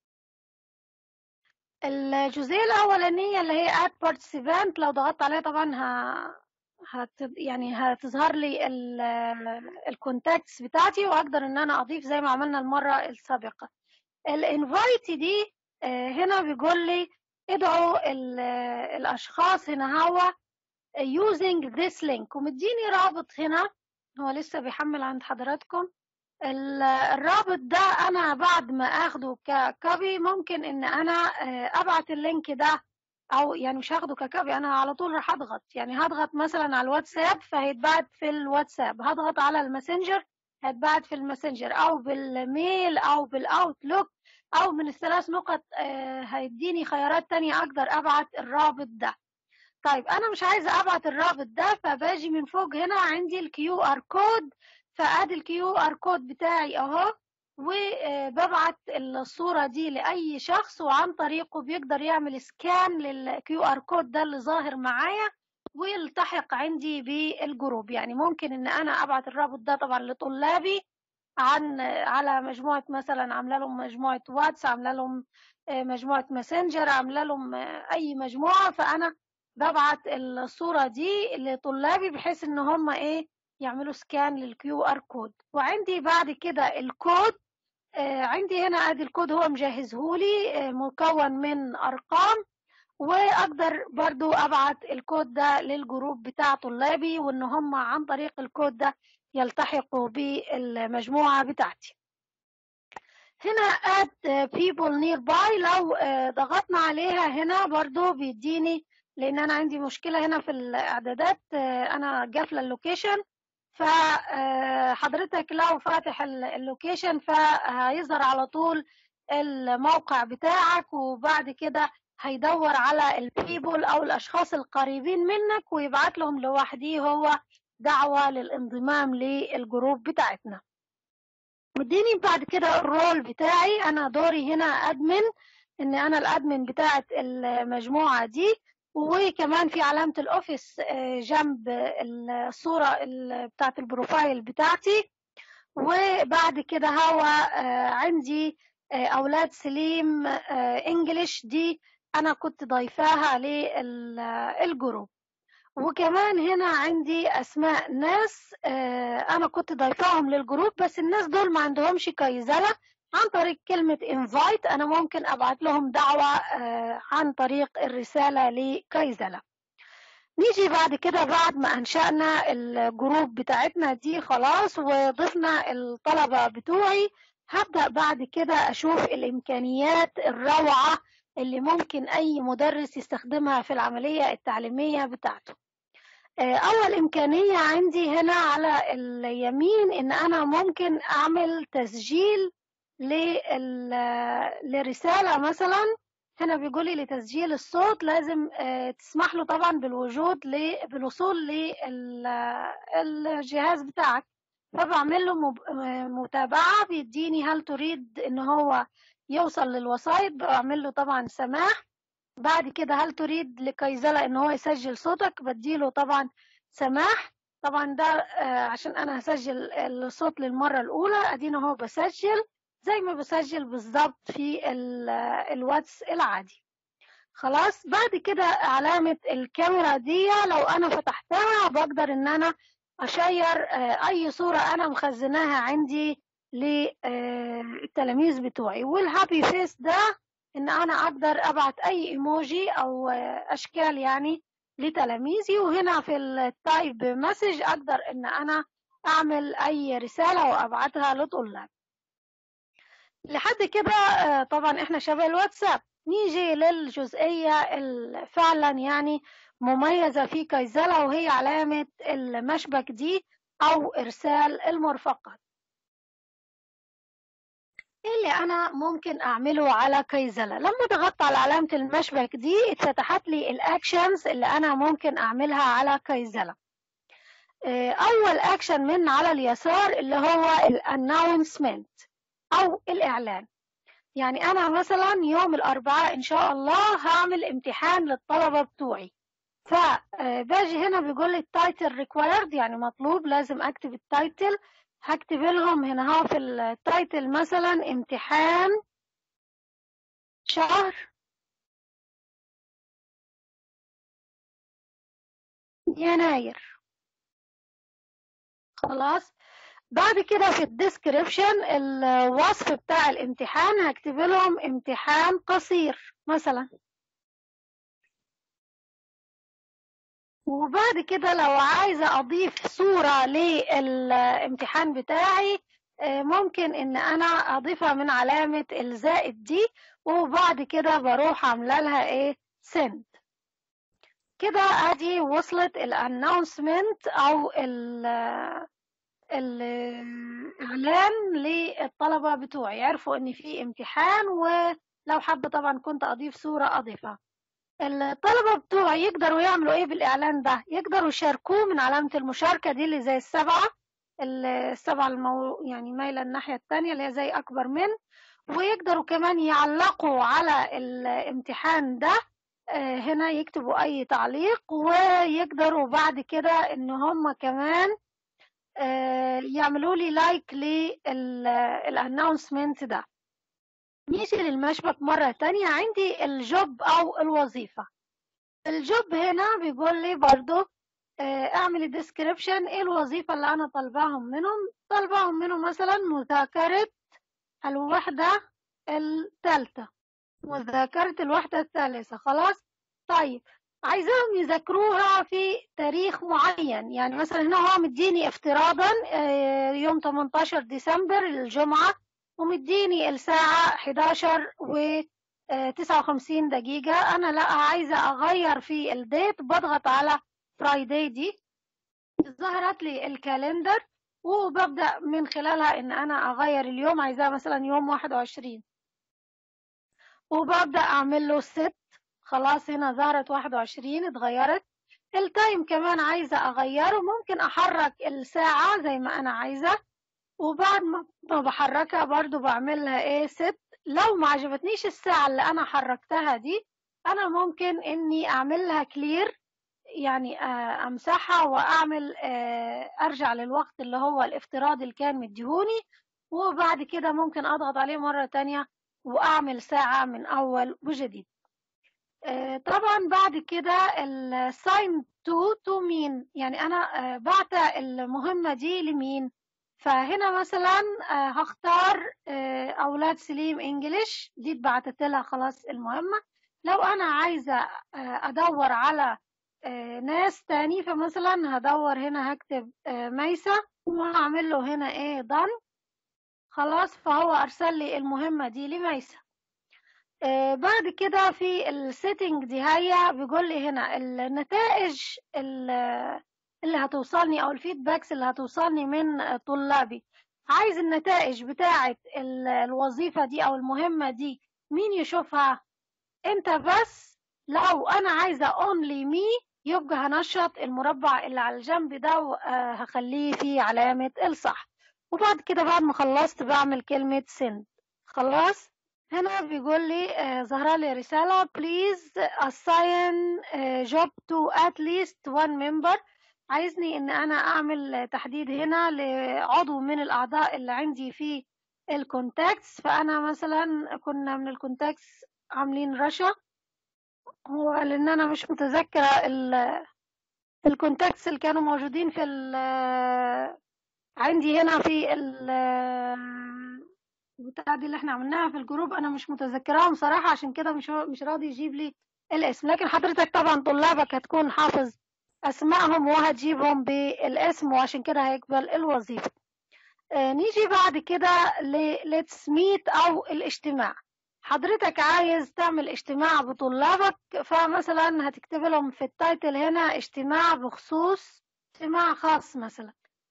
[SPEAKER 3] الجزئيه الاولانيه اللي هي اد بارتيسيبانت لو ضغطت عليها طبعا ه... هت... يعني هتظهر لي الكونتاكتس بتاعتي واقدر ان انا اضيف زي ما عملنا المره السابقه الانفايت دي آه، هنا بيقول لي ادعوا ال- الاشخاص هنا هو using this link ومديني رابط هنا هو لسه بيحمل عند حضراتكم ال- الرابط ده انا بعد ما اخده ككوبي ممكن ان انا آه، ابعت اللينك ده او يعني مش هاخده ككوبي انا على طول راح اضغط يعني هضغط مثلا على الواتساب فهيتبعت في الواتساب هضغط على الماسنجر هيتبعت في الماسنجر او بالميل او بالاوتلوك او من الثلاث نقط آه، هيديني خيارات تانية اقدر ابعت الرابط ده طيب انا مش عايزه ابعت الرابط ده فباجي من فوق هنا عندي الكيو ار كود فادي الكيو ار كود بتاعي اهو وببعت الصوره دي لاي شخص وعن طريقه بيقدر يعمل سكان للكيو ار كود ده اللي ظاهر معايا ويلتحق عندي بالجروب يعني ممكن ان انا ابعت الرابط ده طبعا لطلابي عن على مجموعه مثلا عامله لهم مجموعه واتس عامله لهم آه، مجموعه ماسنجر عامله لهم آه، اي مجموعه فانا ببعت الصورة دي لطلابي بحيث ان هم ايه يعملوا سكان للكيو ار كود وعندي بعد كده الكود آه عندي هنا ادي الكود هو مجهزهولي آه مكون من ارقام واقدر برضو ابعت الكود ده للجروب بتاع طلابي وان هم عن طريق الكود ده يلتحقوا بالمجموعة بتاعتي هنا add people nearby لو آه، ضغطنا عليها هنا برضو بيديني لان انا عندي مشكله هنا في الاعدادات آه، انا قافله اللوكيشن فحضرتك لو فاتح ال- اللوكيشن فهيظهر على طول الموقع بتاعك وبعد كده هيدور على البيبول او الاشخاص القريبين منك ويبعت لهم لوحديه هو دعوه للانضمام للجروب بتاعتنا مديني بعد كده الرول بتاعي انا دوري هنا ادمن ان انا الادمن بتاعت المجموعه دي وكمان في علامة الأوفيس آه، جنب الصورة ال- بتاعت البروفايل بتاعتي وبعد كده هو آه، عندي آه، أولاد سليم إنجليش دي أنا كنت ضايفاها للجروب وكمان هنا عندي أسماء ناس آه، أنا كنت ضايفاهم للجروب بس الناس دول ما عندهمش كيزلة عن طريق كلمة invite أنا ممكن أبعت لهم دعوة آه، عن طريق الرسالة لكيزلة نيجي بعد كده بعد ما أنشأنا الجروب بتاعتنا دي خلاص وضفنا الطلبة بتوعي هبدأ بعد كده أشوف الإمكانيات الروعة اللي ممكن أي مدرس يستخدمها في العملية التعليمية بتاعته آه، أول إمكانية عندي هنا على اليمين إن أنا ممكن أعمل تسجيل لل- لرسالة مثلا هنا بيقول لي لتسجيل الصوت لازم آه، تسمح له طبعا بالوجود ل- بالوصول للجهاز بتاعك فبعمل له مب- آه، متابعة بيديني هل تريد ان هو يوصل للوسائط بعمل له طبعا سماح بعد كده هل تريد لكيزلة ان هو يسجل صوتك بديله طبعا سماح طبعا ده آه، عشان انا هسجل الصوت للمرة الاولى ادينا هو بسجل زي ما بسجل بالظبط في ال- الواتس العادي خلاص بعد كده علامة الكاميرا دي لو انا فتحتها بقدر ان انا اشير آه، اي صورة انا مخزناها عندي للتلاميذ بتوعي والهابي فيس ده ان انا اقدر ابعت اي ايموجي او آه، اشكال يعني لتلاميذي وهنا في التايب مسج اقدر ان انا اعمل اي رسالة وابعتها لطلاب لحد كده آه، طبعا احنا شبه الواتساب نيجي للجزئية اللي فعلا يعني مميزة في كيزلة وهي علامة المشبك دي أو إرسال المرفقات إيه اللي أنا ممكن أعمله على كيزلة لما ضغطت على علامة المشبك دي اتفتحت لي الأكشنز اللي أنا ممكن أعملها على كيزلة آه، أول أكشن من على اليسار اللي هو الاناونسمنت أو الإعلان يعني أنا مثلا يوم الأربعاء إن شاء الله هعمل امتحان للطلبة بتوعي فباجي هنا بيقول لي التايتل ريكوايرد يعني مطلوب لازم اكتب التايتل هكتب لهم هنا ها في التايتل مثلا امتحان شهر يناير خلاص بعد كده في الديسكريبشن الوصف بتاع الامتحان هكتب لهم امتحان قصير مثلا وبعد كده لو عايزة أضيف صورة للامتحان بتاعي آه، ممكن إن أنا أضيفها من علامة الزائد دي وبعد كده بروح عاملة لها إيه send كده ادي وصلت الانونسمنت او ال الاعلان للطلبه بتوعي يعرفوا ان في امتحان ولو حابه طبعا كنت اضيف صوره اضيفها الطلبه بتوعي يقدروا يعملوا ايه بالاعلان ده يقدروا يشاركوه من علامه المشاركه دي اللي زي السبعه السبعه المو... يعني مايله الناحيه الثانيه اللي هي زي اكبر من ويقدروا كمان يعلقوا على الامتحان ده آه، هنا يكتبوا اي تعليق ويقدروا بعد كده ان هم كمان آه، يعملوا لي لايك للانونسمنت ده نيجي للمشبك مرة تانية عندي الجوب او الوظيفة الجوب هنا بيقول لي برضو آه، اعمل الديسكريبشن ايه الوظيفة اللي انا طالباهم منهم طالباهم منهم مثلا مذاكرة الوحدة الثالثة مذاكرة الوحدة الثالثة خلاص طيب عايزاهم يذاكروها في تاريخ معين يعني مثلا هنا هو مديني افتراضا آه، يوم 18 ديسمبر الجمعة ومديني الساعة 11 و 59 دقيقة أنا لا عايزة أغير في الديت بضغط على فرايداي دي ظهرت لي الكالندر وببدأ من خلالها إن أنا أغير اليوم عايزاه مثلا يوم 21 وببدأ أعمل له ست خلاص هنا ظهرت 21 اتغيرت التايم كمان عايزة أغيره ممكن أحرك الساعة زي ما أنا عايزة وبعد ما ما بحركها برضو بعملها ايه ست لو ما عجبتنيش الساعة اللي أنا حركتها دي أنا ممكن إني أعمل لها كلير يعني آه، أمسحها وأعمل آه، أرجع للوقت اللي هو الافتراضي اللي كان مديهوني وبعد كده ممكن أضغط عليه مرة تانية وأعمل ساعة من أول وجديد آه، طبعا بعد كده الساين تو تو مين يعني انا آه، بعت المهمة دي لمين فهنا مثلا آه، هختار آه، اولاد سليم انجليش دي اتبعتت لها خلاص المهمة لو انا عايزة آه، ادور على آه، ناس تاني فمثلا هدور هنا هكتب آه، ميسة وهعمل له هنا ايه دان خلاص فهو ارسل لي المهمة دي لميسة آه، بعد كده في السيتنج دي هي بيقول لي هنا النتائج ال- اللي هتوصلني او الفيدباكس اللي هتوصلني من طلابي عايز النتائج بتاعة ال- الوظيفة دي او المهمة دي مين يشوفها انت بس لو انا عايزة only me يبقى هنشط المربع اللي على الجنب ده وهخليه فيه علامة الصح وبعد كده بعد ما خلصت بعمل كلمة send خلاص هنا بيقول لي آه، ظهر لي رسالة please assign آه، job to at least one member عايزني ان انا اعمل تحديد هنا لعضو من الاعضاء اللي عندي في الكونتاكتس فانا مثلا كنا من الكونتاكتس عاملين رشا هو لان انا مش متذكرة ال- الكونتاكتس اللي كانوا موجودين في ال- عندي هنا في ال البتاع دي اللي احنا عملناها في الجروب انا مش متذكراهم صراحة عشان كده مش مش راضي يجيب لي الاسم لكن حضرتك طبعا طلابك هتكون حافظ اسمائهم وهتجيبهم بالاسم وعشان كده هيقبل الوظيفة آه، نيجي بعد كده ل let's meet او الاجتماع حضرتك عايز تعمل اجتماع بطلابك فمثلا هتكتب لهم في التايتل هنا اجتماع بخصوص اجتماع خاص مثلا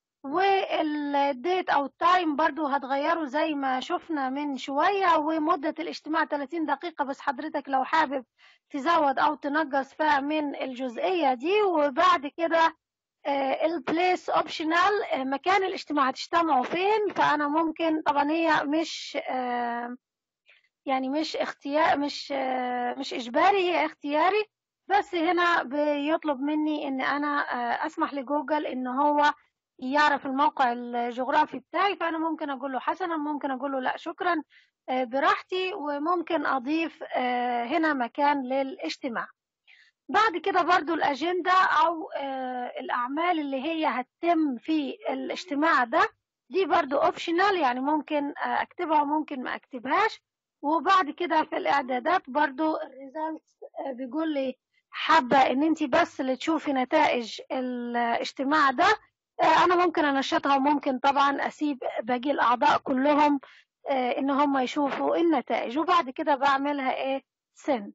[SPEAKER 3] والديت او التايم برضو هتغيره زي ما شفنا من شوية ومدة الاجتماع 30 دقيقة بس حضرتك لو حابب تزود او تنقص فيها من الجزئية دي وبعد كده البليس اوبشنال مكان الاجتماع هتجتمعوا فين فانا ممكن طبعا هي مش آه، يعني مش اختيار مش آه، مش اجباري هي اختياري بس هنا بيطلب مني ان انا آه، اسمح لجوجل ان هو يعرف الموقع الجغرافي بتاعي فانا ممكن اقول له حسنا ممكن اقول له لا شكرا آه، براحتي وممكن اضيف آه، هنا مكان للاجتماع بعد كده برضو الأجندة أو آه، الأعمال اللي هي هتتم في الاجتماع ده دي برضو اوبشنال يعني ممكن آه، أكتبها وممكن ما أكتبهاش وبعد كده في الإعدادات برضو الريزلتس بيقول لي حابة إن أنت بس اللي تشوفي نتائج الاجتماع ده آه، أنا ممكن أنشطها وممكن طبعا أسيب باقي الأعضاء كلهم آه، إن هم يشوفوا النتائج وبعد كده بعملها إيه send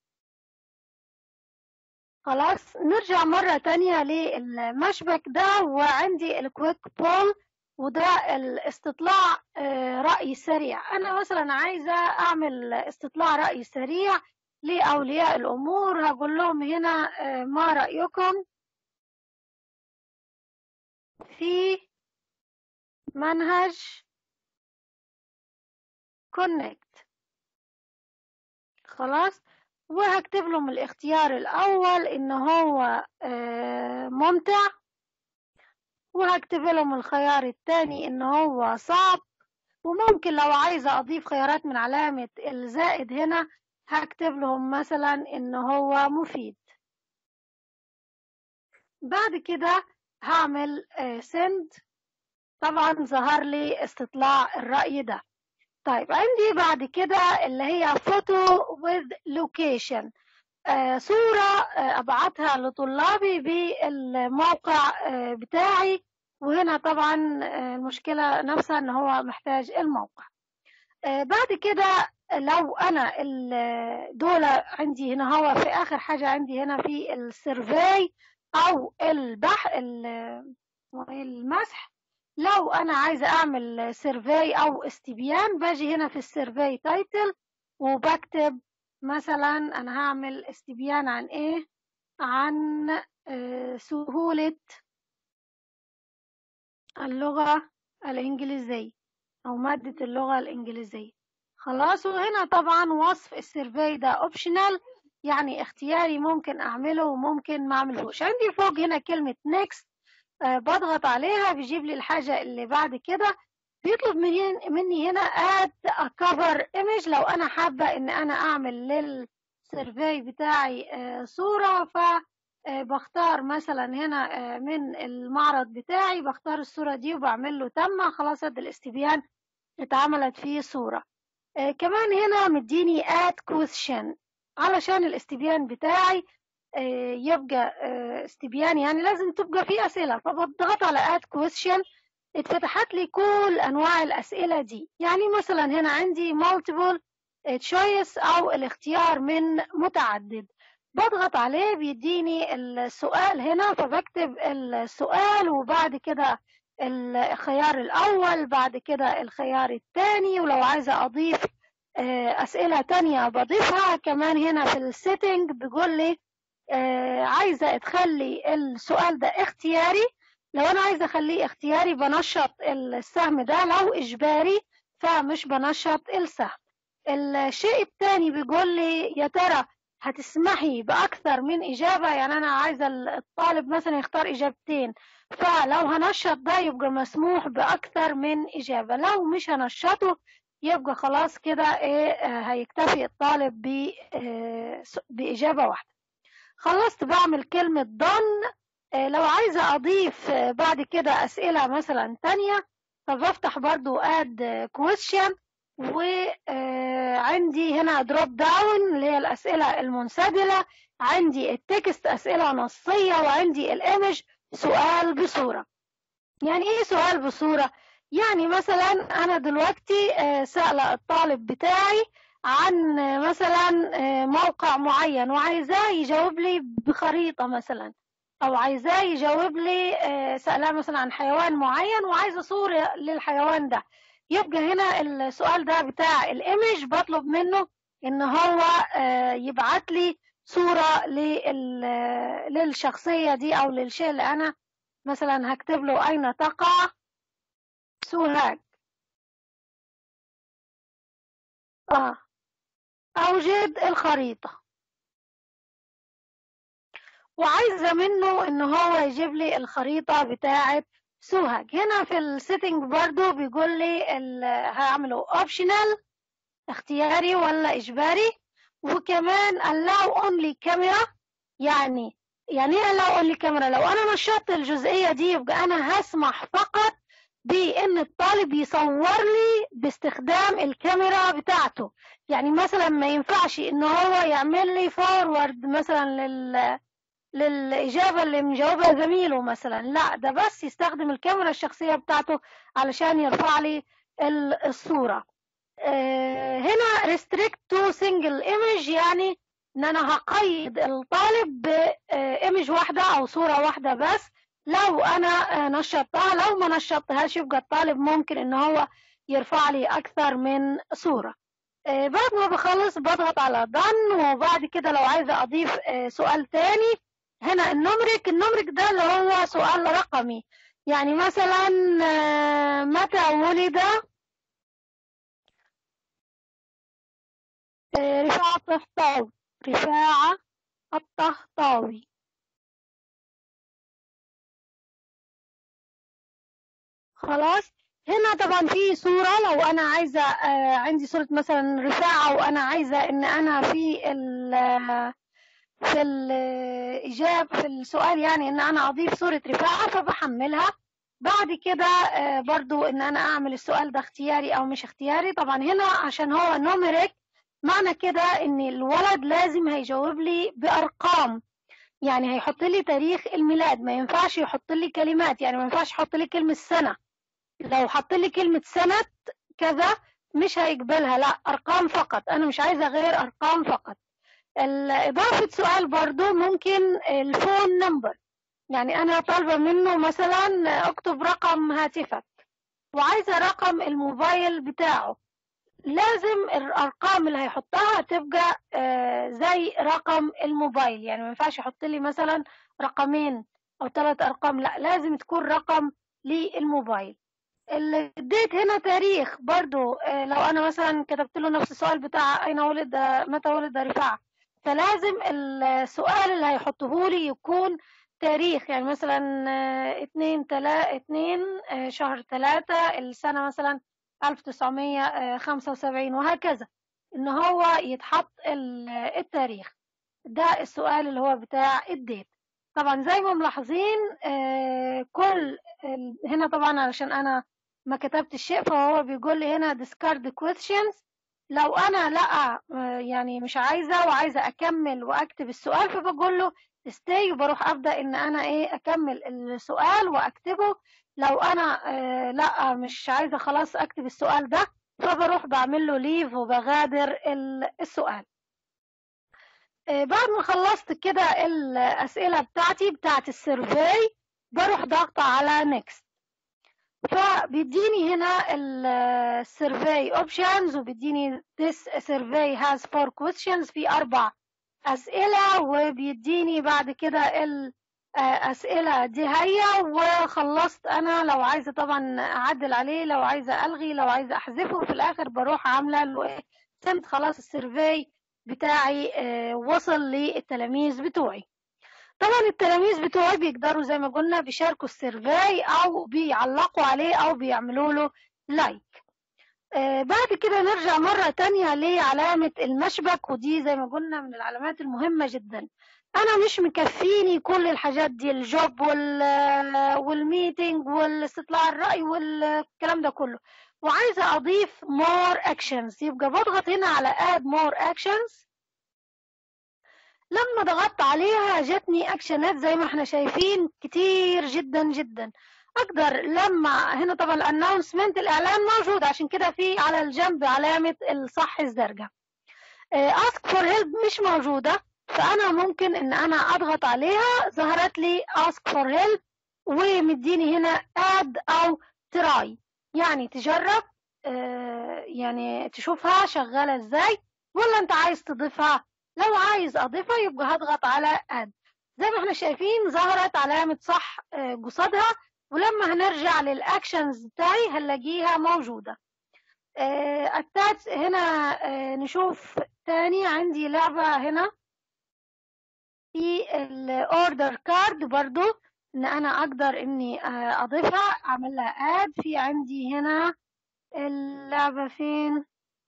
[SPEAKER 3] خلاص نرجع مرة تانية للمشبك ده وعندي الكويك بول وده الاستطلاع آه، رأي سريع أنا مثلا عايزة أعمل استطلاع رأي سريع لأولياء الأمور هقول لهم هنا آه، ما رأيكم في منهج كونكت خلاص وهكتب لهم الاختيار الأول إن هو آه، ممتع وهكتب لهم الخيار الثاني إن هو صعب وممكن لو عايزة أضيف خيارات من علامة الزائد هنا هكتب لهم مثلا إن هو مفيد بعد كده هعمل send طبعا ظهر لي استطلاع الرأي ده طيب عندي بعد كده اللي هي فوتو with location آه صورة آه أبعتها لطلابي بالموقع آه بتاعي وهنا طبعا آه المشكلة نفسها ان هو محتاج الموقع آه بعد كده لو انا ال- دول عندي هنا هو في اخر حاجة عندي هنا في السيرفي او البح ال- المسح لو انا عايزة اعمل سيرفي او استبيان باجي هنا في السيرفي تايتل وبكتب مثلا انا هعمل استبيان عن ايه عن آه، سهولة اللغة الإنجليزية أو مادة اللغة الإنجليزية خلاص وهنا طبعا وصف السيرفي ده اوبشنال يعني اختياري ممكن أعمله وممكن ما أعملهوش عندي فوق هنا كلمة next آه، بضغط عليها بيجيب لي الحاجة اللي بعد كده بيطلب مني مني هنا add a cover image لو أنا حابة إن أنا أعمل للسيرفي بتاعي آه، صورة ف آه، بختار مثلا هنا آه، من المعرض بتاعي بختار الصورة دي وبعمل له تم خلاص ادي الاستبيان اتعملت فيه صورة آه، كمان هنا مديني add question علشان الاستبيان بتاعي آه، يبقى آه، استبيان يعني لازم تبقى فيه أسئلة فبضغط على add question اتفتحت لي كل أنواع الأسئلة دي يعني مثلا هنا عندي multiple choice أو الاختيار من متعدد بضغط عليه بيديني السؤال هنا فبكتب السؤال وبعد كده الخيار الأول بعد كده الخيار الثاني ولو عايزة أضيف آه، أسئلة تانية بضيفها كمان هنا في السيتنج بيقول لي آه، عايزة تخلي السؤال ده اختياري لو أنا عايزة أخليه اختياري بنشط السهم ده لو إجباري فمش بنشط السهم الشيء الثاني بيقول لي يا ترى هتسمحي بأكثر من إجابة يعني أنا عايزة الطالب مثلا يختار إجابتين فلو هنشط ده يبقى مسموح بأكثر من إجابة لو مش هنشطه يبقى خلاص كده إيه آه، هيكتفي الطالب ب- آه، س- بإجابة واحدة خلصت بعمل كلمة done آه، لو عايزة أضيف آه، بعد كده أسئلة مثلا تانية فبفتح برضو add question وعندي هنا دروب داون اللي هي الأسئلة المنسدلة عندي التكست أسئلة نصية وعندي الإيمج سؤال بصورة يعني إيه سؤال بصورة؟ يعني مثلا أنا دلوقتي آه، سألة الطالب بتاعي عن آه، مثلا آه، موقع معين وعايزاه يجاوب لي بخريطة مثلا أو عايزاه يجاوب لي آه، سألاه مثلا عن حيوان معين وعايزة صورة للحيوان ده يبقى هنا السؤال ده بتاع الايمج بطلب منه ان هو آه، يبعت لي صورة لل- للشخصية دي او للشيء اللي انا مثلا هكتب له اين تقع سوهاج اه اوجد الخريطة وعايزة منه ان هو يجيب لي الخريطة بتاعة سوهاج هنا في السيتنج برضو بيقول لي ال- هعمله اوبشنال اختياري ولا اجباري وكمان allow only كاميرا يعني يعني ايه allow only كاميرا لو انا نشطت الجزئية دي يبقى انا هسمح فقط بان الطالب يصور لي باستخدام الكاميرا بتاعته يعني مثلا ما ينفعش ان هو يعمل لي فورورد مثلا لل للإجابة اللي مجاوبها زميله مثلا لا ده بس يستخدم الكاميرا الشخصية بتاعته علشان يرفع لي ال- الصورة آه، هنا restrict to single image يعني ان انا هقيد الطالب بايمج واحدة او صورة واحدة بس لو انا آه، نشطتها لو ما نشطتهاش يبقى الطالب ممكن ان هو يرفع لي اكثر من صورة آه، بعد ما بخلص بضغط على done وبعد كده لو عايزة اضيف آه، سؤال تاني هنا النمرك النمرك ده اللي هو سؤال رقمي يعني مثلا آه، متى ولد آه، رفاعة الطهطاوي رفاعة الطهطاوي خلاص هنا طبعا في صورة لو أنا عايزة آه، عندي صورة مثلا رفاعة وأنا عايزة إن أنا في ال في الإجابة في السؤال يعني إن أنا أضيف صورة رفاعة فبحملها بعد كده آه، برضو إن أنا أعمل السؤال ده اختياري أو مش اختياري طبعا هنا عشان هو نوميريك معنى كده إن الولد لازم هيجاوب لي بأرقام يعني هيحط لي تاريخ الميلاد ما ينفعش يحط لي كلمات يعني ما ينفعش يحط لي كلمة سنة لو حط لي كلمة سنة كذا مش هيقبلها لا أرقام فقط أنا مش عايزة غير أرقام فقط ال- إضافة سؤال برضو ممكن الفون نمبر يعني أنا طالبة منه مثلا اكتب رقم هاتفك وعايزة رقم الموبايل بتاعه لازم الأرقام اللي هيحطها تبقى آه، زي رقم الموبايل يعني ما ينفعش يحط لي مثلا رقمين أو ثلاث أرقام لا لازم تكون رقم للموبايل اللي اديت هنا تاريخ برضو آه، لو انا مثلا كتبت له نفس السؤال بتاع اين ولد متى ولد رفاعة فلازم السؤال اللي هيحطه لي يكون تاريخ يعني مثلا آه، اتنين تلا اتنين آه، شهر تلاتة السنة مثلا 1975 وهكذا ان هو يتحط ال- التاريخ ده السؤال اللي هو بتاع الديت طبعا زي ما ملاحظين آه، كل ال- هنا طبعا علشان انا ما كتبتش شيء فهو بيقول لي هنا discard questions لو انا لا آه، يعني مش عايزه وعايزه اكمل واكتب السؤال فبقول له stay وبروح ابدا ان انا ايه اكمل السؤال واكتبه لو انا آه، لا مش عايزه خلاص اكتب السؤال ده فبروح بعمل له ليف وبغادر ال- السؤال آه، بعد ما خلصت كده الأسئلة بتاعتي بتاعت السيرفي بروح ضاغطة على next فبيديني هنا السيرفي اوبشنز وبيديني this survey has four questions في أربع أسئلة وبيديني بعد كده الأسئلة دي هي وخلصت أنا لو عايزة طبعا أعدل عليه لو عايزة ألغي لو عايزة أحذفه في الآخر بروح عاملة له إيه سنت خلاص السيرفي بتاعي آه، وصل للتلاميذ بتوعي طبعا التلاميذ بتوعي بيقدروا زي ما قلنا بيشاركوا السيرفي او بيعلقوا عليه او بيعملوا له لايك آه بعد كده نرجع مرة تانية لعلامة المشبك ودي زي ما قلنا من العلامات المهمة جدا انا مش مكفيني كل الحاجات دي الجوب وال والميتنج والاستطلاع الرأي والكلام ده كله وعايزة اضيف more actions يبقى بضغط هنا على add more actions لما ضغطت عليها جتني اكشنات زي ما احنا شايفين كتير جدا جدا اقدر لما هنا طبعا الانونسمنت الاعلان موجود عشان كده في على الجنب علامة الصح الزرقاء اسك فور هيلب مش موجودة فانا ممكن ان انا اضغط عليها ظهرت لي اسك فور هيلب ومديني هنا اد او تراي يعني تجرب آه، يعني تشوفها شغالة ازاي ولا انت عايز تضيفها لو عايز اضيفها يبقى هضغط على اد زي ما احنا شايفين ظهرت علامة صح آه، قصادها ولما هنرجع للاكشنز بتاعي هنلاقيها موجودة اتاتش هنا آه، نشوف تاني عندي لعبة هنا في الاوردر كارد برضو ان انا اقدر اني آه، اضيفها اعمل لها اد في عندي هنا اللعبة فين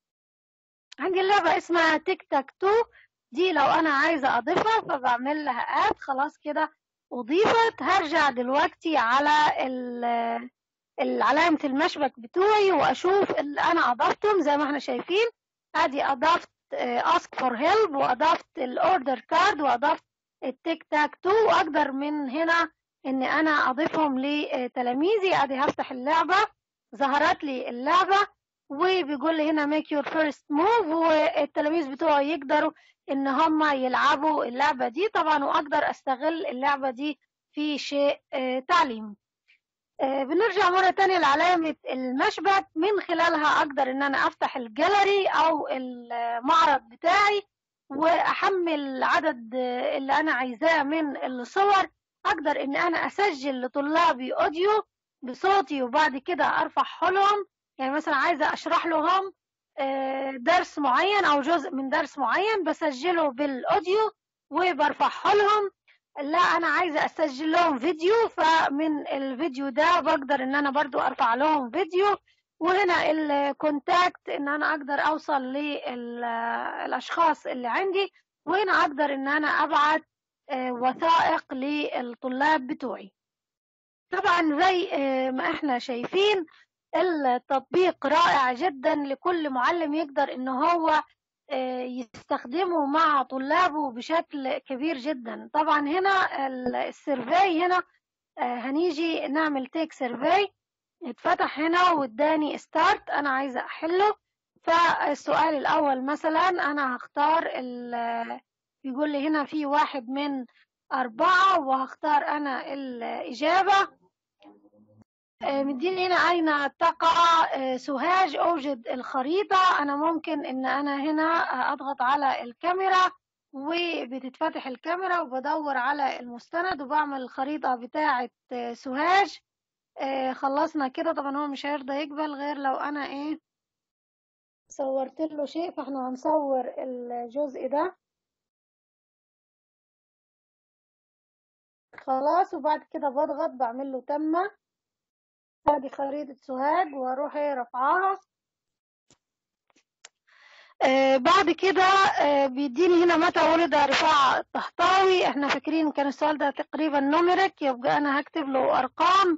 [SPEAKER 3] عندي اللعبة اسمها تيك تاك تو دي لو انا عايزة اضيفها فبعمل لها اد خلاص كده اضيفت هرجع دلوقتي على ال- علامة المشبك بتوعي واشوف اللي انا اضفتهم زي ما احنا شايفين ادي اضفت اسك فور هيلب واضفت الاوردر كارد واضفت التيك تاك تو واقدر من هنا ان انا اضيفهم لتلاميذي ادي هفتح اللعبة ظهرت لي اللعبة وبيقول لي هنا make your first move والتلاميذ بتوعي يقدروا ان هم يلعبوا اللعبة دي طبعا واقدر استغل اللعبة دي في شيء آه، تعليمي آه، بنرجع مرة تانية لعلامة المشبك من خلالها أقدر إن أنا أفتح الجاليري أو المعرض بتاعي وأحمل عدد آه، اللي أنا عايزاه من الصور أقدر إن أنا أسجل لطلابي أوديو بصوتي وبعد كده أرفعه لهم يعني مثلا عايزة أشرح لهم آه، درس معين أو جزء من درس معين بسجله بالأوديو وبرفعه لهم لا انا عايزه اسجل لهم فيديو فمن الفيديو ده بقدر ان انا برضو ارفع لهم فيديو وهنا الكونتاكت ان انا اقدر اوصل للاشخاص اللي عندي وهنا اقدر ان انا ابعت آه، وثائق للطلاب بتوعي طبعا زي آه، ما احنا شايفين التطبيق رائع جدا لكل معلم يقدر ان هو آه، يستخدمه مع طلابه بشكل كبير جدا طبعا هنا ال- السيرفي هنا آه، هنيجي نعمل تيك سيرفي اتفتح هنا واداني ستارت انا عايزه احله فالسؤال الاول مثلا انا هختار ال- بيقول لي هنا في واحد من اربعة وهختار انا الاجابة آه، مديني هنا أين تقع آه، سوهاج أوجد الخريطة أنا ممكن إن أنا هنا آه، أضغط على الكاميرا وبتتفتح الكاميرا وبدور على المستند وبعمل الخريطة بتاعة آه، سوهاج آه، خلصنا كده طبعا هو مش هيرضى يقبل غير لو أنا إيه صورت له شيء فاحنا هنصور الجزء ده خلاص وبعد كده بضغط بعمل له تمه ادي خريطة سوهاج واروح ايه رفعها آه بعد كده آه بيديني هنا متى ولد رفاعة الطهطاوي احنا فاكرين كان السؤال ده تقريبا نوميريك يبقى انا هكتب له ارقام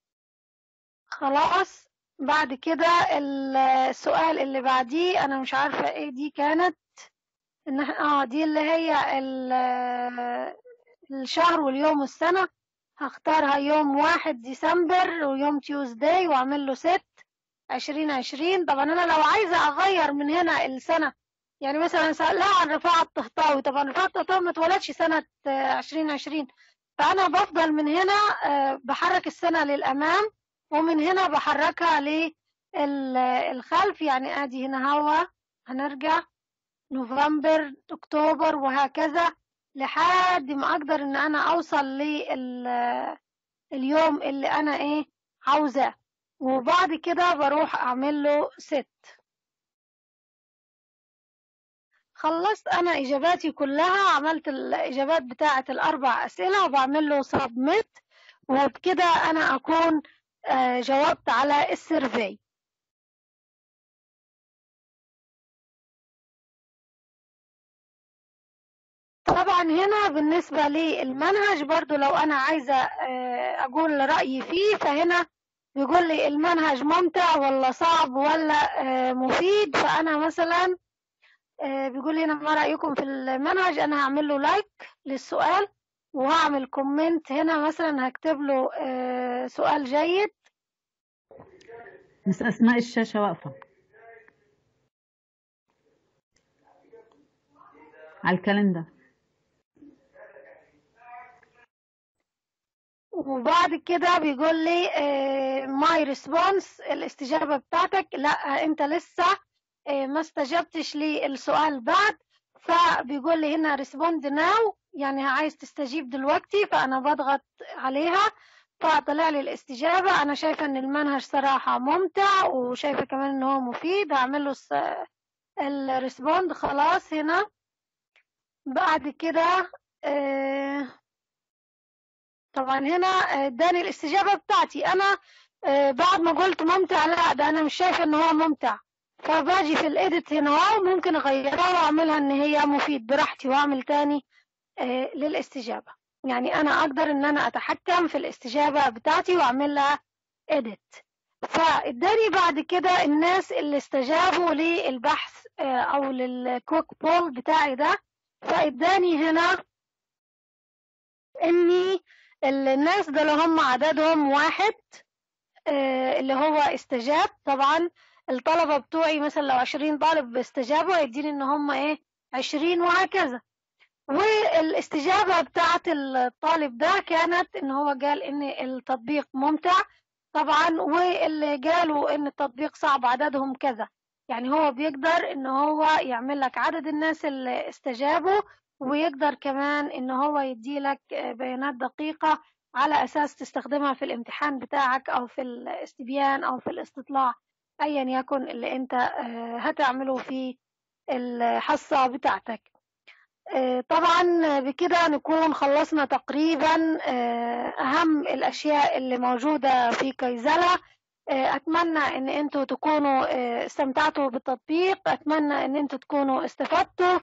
[SPEAKER 3] خلاص بعد كده ال- السؤال اللي بعديه انا مش عارفة ايه دي كانت ان احنا اه دي اللي هي ال- الشهر واليوم والسنة هختارها يوم واحد ديسمبر ويوم تيوزداي واعمل له ست عشرين عشرين طبعا انا لو عايزة اغير من هنا السنة يعني مثلا سألها عن رفاعة الطهطاوي طبعا رفاعة الطهطاوي ما اتولدش سنة آه، عشرين عشرين فانا بفضل من هنا آه، بحرك السنة للامام ومن هنا بحركها للخلف يعني ادي هنا هوا هنرجع نوفمبر اكتوبر وهكذا لحد ما اقدر ان انا اوصل لليوم اللي انا ايه عاوزاه وبعد كده بروح اعمل له ست خلصت انا اجاباتي كلها عملت الاجابات بتاعه الاربع اسئله وبعمل له سبميت وبكده انا اكون آه، جاوبت على السيرفي طبعا هنا بالنسبة للمنهج برضو لو أنا عايزة آه، أقول رأيي فيه فهنا بيقول لي المنهج ممتع ولا صعب ولا آه، مفيد فأنا مثلا آه، بيقول لي هنا ما رأيكم في المنهج أنا هعمل له لايك للسؤال وهعمل كومنت هنا مثلا هكتب له آه، سؤال جيد
[SPEAKER 5] بس أسماء الشاشة واقفة على الكالندر
[SPEAKER 3] وبعد كده بيقول لي ماي ريسبونس الاستجابة بتاعتك لا انت لسه آه، ما استجبتش للسؤال بعد فبيقول لي هنا ريسبوند ناو يعني عايز تستجيب دلوقتي فانا بضغط عليها فطلع لي الاستجابة انا شايفة ان المنهج صراحة ممتع وشايفة كمان ان هو مفيد هعمل له الريسبوند خلاص هنا بعد كده آه، طبعا هنا آه، اداني الاستجابة بتاعتي انا آه، بعد ما قلت ممتع لا ده انا مش شايفة ان هو ممتع فباجي في الايديت هنا اهو ممكن اغيرها واعملها ان هي مفيد براحتي واعمل تاني آه، للاستجابة يعني انا اقدر ان انا اتحكم في الاستجابة بتاعتي واعمل لها ايديت فاداني بعد كده الناس اللي استجابوا للبحث آه، او للكوك بول بتاعي ده فاداني هنا اني الناس ده اللي هم عددهم واحد آه، اللي هو استجاب طبعا الطلبة بتوعي مثلا لو عشرين طالب استجابوا هيديني ان هم ايه عشرين وهكذا والاستجابة بتاعت الطالب ده كانت ان هو قال ان التطبيق ممتع طبعا واللي قالوا ان التطبيق صعب عددهم كذا يعني هو بيقدر ان هو يعمل لك عدد الناس اللي استجابوا ويقدر كمان ان هو يديلك بيانات دقيقة على اساس تستخدمها في الامتحان بتاعك او في الاستبيان او في الاستطلاع ايا يكن اللي انت آه، هتعمله في الحصة بتاعتك آه، طبعا بكده نكون خلصنا تقريبا آه، اهم الاشياء اللي موجودة في كيزلة آه، اتمنى ان انتوا تكونوا آه، استمتعتوا بالتطبيق اتمنى ان انتوا تكونوا استفدتوا